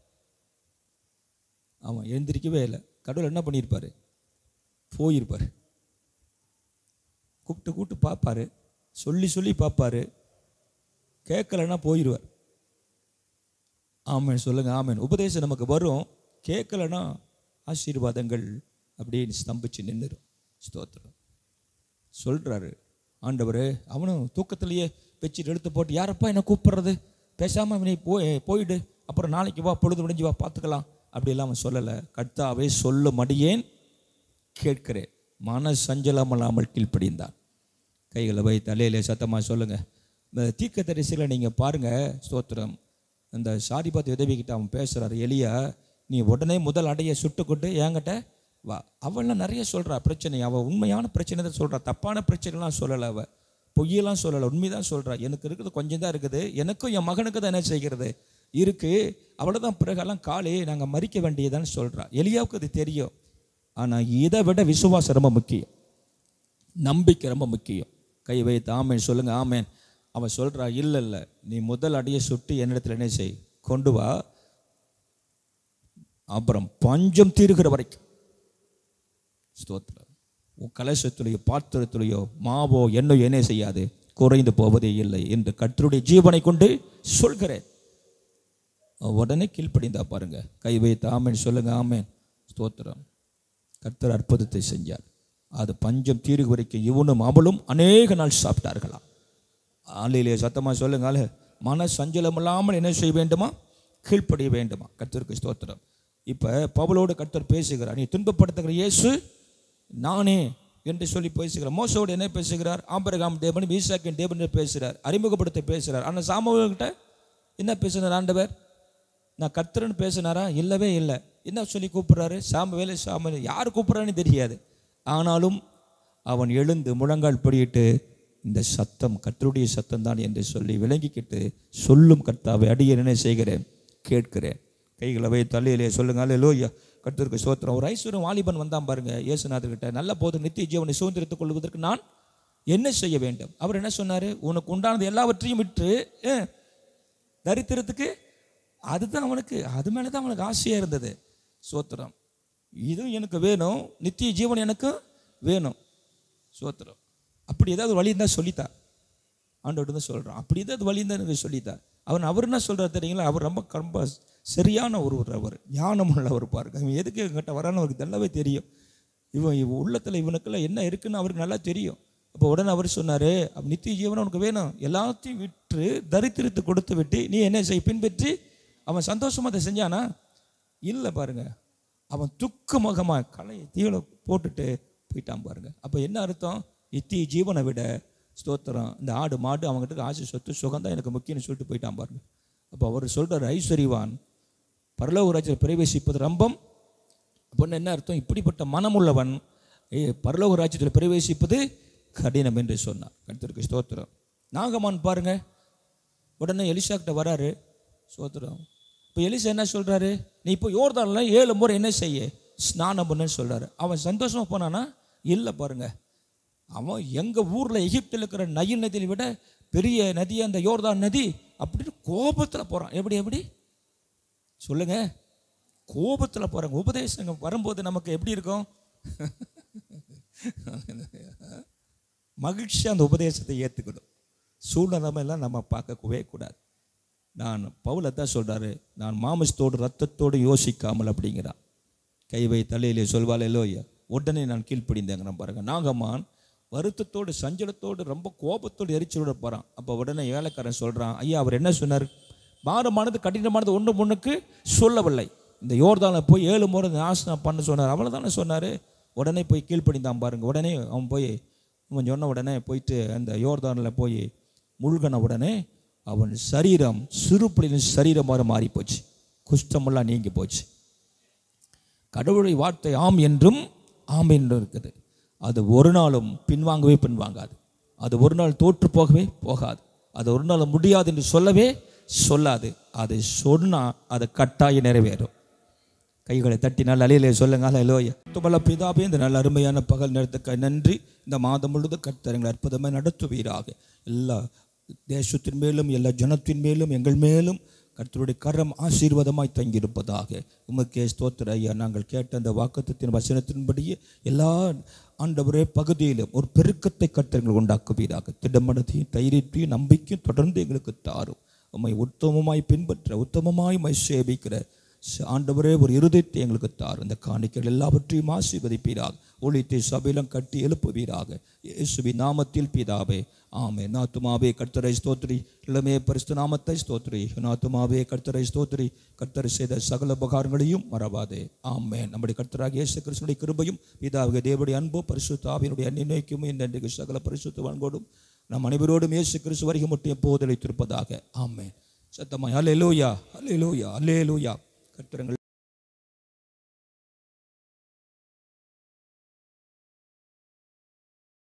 அவன் எழுந்திரிக்கவே இல்லை கடவுள் என்ன பண்ணியிருப்பாரு போயிருப்பார் கூப்பிட்டு கூப்பிட்டு பார்ப்பாரு சொல்லி சொல்லி பார்ப்பாரு கேட்கலன்னா போயிடுவார் ஆமேன் சொல்லுங்க ஆமேன் உபதேசம் நமக்கு வரும் கேட்கலன்னா ஆசீர்வாதங்கள் அப்படியே ஸ்தம்பிச்சு நின்றுடும் ஸ்தோத்திரம் சொல்றாரு ஆண்டவர் அவனும் தூக்கத்திலேயே வச்சுட்டு எடுத்து போட்டு யாரப்பா என்ன கூப்பிடுறது பேசாம நீ போய் போயிடு அப்புறம் நாளைக்கு வா பொழுது முடிஞ்சு வா பார்த்துக்கலாம் அப்படியெல்லாம் அவன் சொல்லலை கர்த்தாவே சொல்ல மடியேன் கேட்கிறேன் மன சஞ்சலமில்லாமல் கீழ்ப்படிந்தான் கைகளை வை தலையிலே சத்தமாக சொல்லுங்க இந்த தீர்க்க தரிசியில் நீங்கள் பாருங்க ஸ்தோத்திரம் இந்த சாரிபாத் உதவிக்கிட்ட அவன் பேசுகிறாரு எலியா நீ உடனே முதல் அடைய சுட்டுக்கொண்டு என்கிட்ட வா அவள்லாம் நிறைய சொல்கிறா பிரச்சனை அவள் உண்மையான பிரச்சனை தான் சொல்கிறா தப்பான பிரச்சனைலாம் சொல்லலை அவள் பொய்யெல்லாம் சொல்லலை உண்மைதான் சொல்கிறா எனக்கு இருக்குது கொஞ்சம் தான் இருக்குது எனக்கும் என் மகனுக்கு தான் என்ன செய்கிறது இருக்கு அவ்வளோதான் பிறகெல்லாம் காலே நாங்கள் மறிக்க வேண்டியதான்னு சொல்கிறா எலியாவுக்கு அது தெரியும் ஆனால் இதை விட விசுவாசம் ரொம்ப முக்கியம் நம்பிக்கை ரொம்ப முக்கியம் கை வைத்து ஆமேன் சொல்லுங்க ஆமேன் அவன் சொல்றா இல்லை இல்லை நீ முதல் அடியை சுட்டு என்னிடத்துல என்ன செய் கொண்டு வா அப்புறம் பஞ்சம் தீருகிற வரைக்கும் ஸ்தோத்திரம் உன் கலசத்துலையோ பாத்திரத்துலையோ மாவோ எண்ணெயோ என்ன செய்யாது குறைந்து போவதே இல்லை என்று கர்த்தருடைய ஜீவனை கொண்டு சொல்கிறேன் உடனே கீழ்ப்படிந்தா பாருங்க கை வைத்து ஆமேன் சொல்லுங்க ஆமேன் ஸ்தோத்திரம் கர்த்தர் அற்புதத்தை செஞ்சார் அது பஞ்சம் தீரு வரைக்கும் இவனும் அவளும் அநேக நாள் சாப்பிட்டார்களாம் ஆலையிலே சத்தமாக சொல்லுங்க ஆளு, மன சஞ்சலம் இல்லாமல் என்ன செய்ய வேண்டுமா கீழ்ப்படிய வேண்டுமா கர்த்தருக்கு ஸ்தோத்திரம் இப்போ பவுலோடு கர்த்தர் பேசுகிறார் நீ துன்பப்படுத்துகிற இயேசு நானே என்று சொல்லி பேசுகிறார் மோசோடு என்ன பேசுகிறார் ஆம்பரகாம் தேவன் ஈசாக்கின் தேவன் என்று பேசுகிறார் அறிமுகப்படுத்த பேசுகிறார் ஆனால் சாமுவேல்கிட்ட என்ன பேசுனார் ஆண்டவர் நான் கர்த்தர்னு பேசினாரா இல்லவே இல்லை என்ன சொல்லி கூப்பிடுறாரு சாமுவேலு சாமுவேல் யார் கூப்பிட்றான்னு தெரியாது ஆனாலும் அவன் எழுந்து முழங்கால் படியிட்டு இந்த சத்தம் கர்த்தருடைய சத்தம் தான் என்று சொல்லி விளங்கிக்கிட்டு சொல்லும் கர்த்தாவை அடியே என்ன செய்கிறேன் கேட்கிறேன் கைகளை வை தலையிலே சொல்லுங்க அல்லேலூயா கர்த்தருக்கு சோத்திரம் ஒரு ஐஸ்வர்யம் வாலிபன் வந்தான் பாருங்க இயேசுநாதர்கிட்ட நல்ல போது நித்திய ஜீவனை சுதந்திரத்துக் கொள்வதற்கு நான் என்ன செய்ய வேண்டும் அவர் என்ன சொன்னாரு உனக்கு உண்டானது எல்லாவற்றையும் விற்று அஹ், தரித்திரத்துக்கு அதுதான் அவனுக்கு அது மேலே தான் அவனுக்கு ஆசையாக இருந்தது சோத்திரம் இதுவும் எனக்கு வேணும் நித்திய ஜீவன் எனக்கு வேணும் சோத்திரம் அப்படி ஏதாவது வழி இருந்தால் சொல்லித்தா ஆண்டோடு தான் சொல்கிறான் அப்படி ஏதாவது வழி இருந்தால் எனக்கு சொல்லித்தா அவன் அவர் என்ன சொல்கிறார் தெரியுங்களா அவர் ரொம்ப ரொம்ப சரியான ஒருவர் அவர் ஞானம் உள்ளவர் பாருங்க இவன் எதுக்கு எங்கிட்ட வரான்னு அவருக்கு நல்லாவே தெரியும் இவன் இவன் உள்ளத்தில் இவனுக்கெல்லாம் என்ன இருக்குன்னு அவருக்கு நல்லா தெரியும் அப்போ உடனே அவர் சொன்னார் நித்திய ஜீவனம் உனக்கு வேணும் எல்லாத்தையும் விற்று தரித்திரத்து கொடுத்து விட்டு நீ என்ன செய் பின்பற்றி அவன் சந்தோஷமா அதை செஞ்சானா இல்லை பாருங்க அவன் துக்க முகமாக கலையை தீவில போட்டுட்டு போயிட்டான் பாருங்க அப்போ என்ன அர்த்தம் நித்திய ஜீவனை விட ஸ்தோத்திரம் இந்த ஆடு மாடு அவங்ககிட்ட ஆசை சொத்து சுகம் தான் எனக்கு முக்கியம்னு சொல்லிட்டு போயிட்டான் பாருங்க அப்போ அவர் சொல்றார் ஐஸ்வரிவான் பரலோக ராஜ்யத்தில் பிரவேசிப்பது ரம்பம் அப்படின்னு என்ன அர்த்தம் இப்படிப்பட்ட மனமுள்ளவன் ஏ பரலோக ராஜ்யத்தில் பிரவேசிப்பது கடினம் என்று சொன்னார் கருத்திற்கு ஸ்தோத்திரம் நாகமான் பாருங்க உடனே எலிசா கிட்ட வராரு ஸ்தோத்திரம் இப்போ எலிசா என்ன சொல்றாரு நீ இப்போ யோர்தான்ல ஏழு முறை என்ன செய்ய ஸ்நானம் பண்ணுன்னு சொல்றாரு அவன் சந்தோஷமா போனானா இல்லை பாருங்க அவன் எங்க ஊர்ல எகிப்தில் இருக்கிற நயில் நதியை விட பெரிய நதி அந்த யோர்தான் நதி அப்படின்னு கோபத்தில் போகிறான் எப்படி எப்படி சொல்லுங்க கோபத்தில் போகிறாங்க உபதேசங்க வரும்போது நமக்கு எப்படி இருக்கும் மகிழ்ச்சி அந்த உபதேசத்தை ஏற்றுக்கணும் சூழ்நிலைமையெல்லாம் நம்ம பார்க்கவே கூடாது நான் பவுலை தான் சொல்கிறாரு நான் மாமசத்தோடு ரத்தத்தோடு யோசிக்காமல் அப்படிங்கிறான் கை வை தலையிலே சொல்வாள் எல்லோய்யா உடனே நான் கீழ்ப்படிந்தேங்க நான் பாருங்க நாகமான் வருத்தத்தோடு சஞ்சலத்தோடு ரொம்ப கோபத்தோடு எரிச்சலோட போகிறான் அப்போ உடனே ஏழைக்காரன் சொல்கிறான் ஐயா அவர் என்ன சொன்னார் பாரமானது கடினமானது ஒன்று முன்னுக்கு சொல்லவில்லை இந்த யோர்தானில் போய் ஏழு முறை நாசனம் பண்ண சொன்னார் அவ்வளோதானே சொன்னார் உடனே போய் கீழ்ப்படிந்தான் பாருங்க உடனே அவன் போய் அவன் சொன்ன உடனே போயிட்டு அந்த யோர்தானில் போய் முழுகன உடனே அவன் சரீரம் சிறுப்பிடின் சரீரமாக மாறி போச்சு குஷ்டமெல்லாம் நீங்கி போச்சு கடவுளுடைய வார்த்தை ஆம் என்றும் ஆம் என்றும் இருக்குது அது ஒரு நாளும் பின்வாங்கவே பின்வாங்காது அது ஒரு நாள் தோற்று போகவே போகாது அது ஒரு நாள் முடியாது என்று சொல்லவே சொல்லாது அதை சொன்னால் அது கட்டாயம் நிறைவேறும் கைகளை தட்டினால் அலையிலே சொல்லுங்க அலையிலோய துமல பிதாபே இந்த நல்ல அருமையான பகல் நேரத்துக்கு நன்றி இந்த மாதம் முழுவதும் கர்த்தரங்களை அற்புதமாக நடத்துவீராக எல்லா தேசத்தின் மேலும் எல்லா ஜனத்தின் மேலும் எங்கள் மேலும் கர்த்தருடைய கரம் ஆசீர்வாதமாய் தங்கியிருப்பதாக உமக்கே ஸ்தோத்திர ஐயா நாங்கள் கேட்ட அந்த வாக்குத்தத்தின் வசனத்தின்படியே எல்லா ஆண்டவரே பகுதியிலும் ஒரு பெருக்கத்தை கர்த்தர்கள் உண்டாக்குவீராக திடமனத்தையும் தைரியத்தையும் நம்பிக்கையும் தொடர்ந்து எங்களுக்கு தாரும் உம்மை உத்தமமாய் பின்பற்ற உத்தமமாய் மை சேவிக்கிற ச- ஆண்டவரே ஒரு இருதயத்தை எங்களுக்கு தார் இந்த காணிக்கைகள் எல்லாவற்றையும் ஆசீர்வதிப்பீராக ஒளித்தை சபையிலும் கட்டி எழுப்புவீராக இயேசுவின் நாமத்தில் பிதாவே ஆமே நாத்துமாவே கர்த்தரை ஸ்தோத்ரி இளமே பரிசு நாமத்தை ஸ்தோத்ரி நாத்துமாவே கர்த்தரை ஸ்தோத்ரி கர்த்தர் செய்த சகல உபகாரங்களையும் மறவாதே ஆமே நம்முடைய கர்த்தராக இயேசு கிறிஸ்துடைய கிருபையும் பிதாவுக்கு தேவனுடைய அன்போ பரிசுத்தாவினுடைய அந்நினைக்கும் இந்த சகல பரிசுத்த வன்கோடும் நம் அனைவரோடும் இயேசு கிறிஸ்து வரைக்கும் மட்டும் எப்போது அழைத்திருப்பதாக ஆமே சத்தமாய் அல்லேலூயா அல்லேலூயா அல்லேலூயா கர்த்தரங்கள்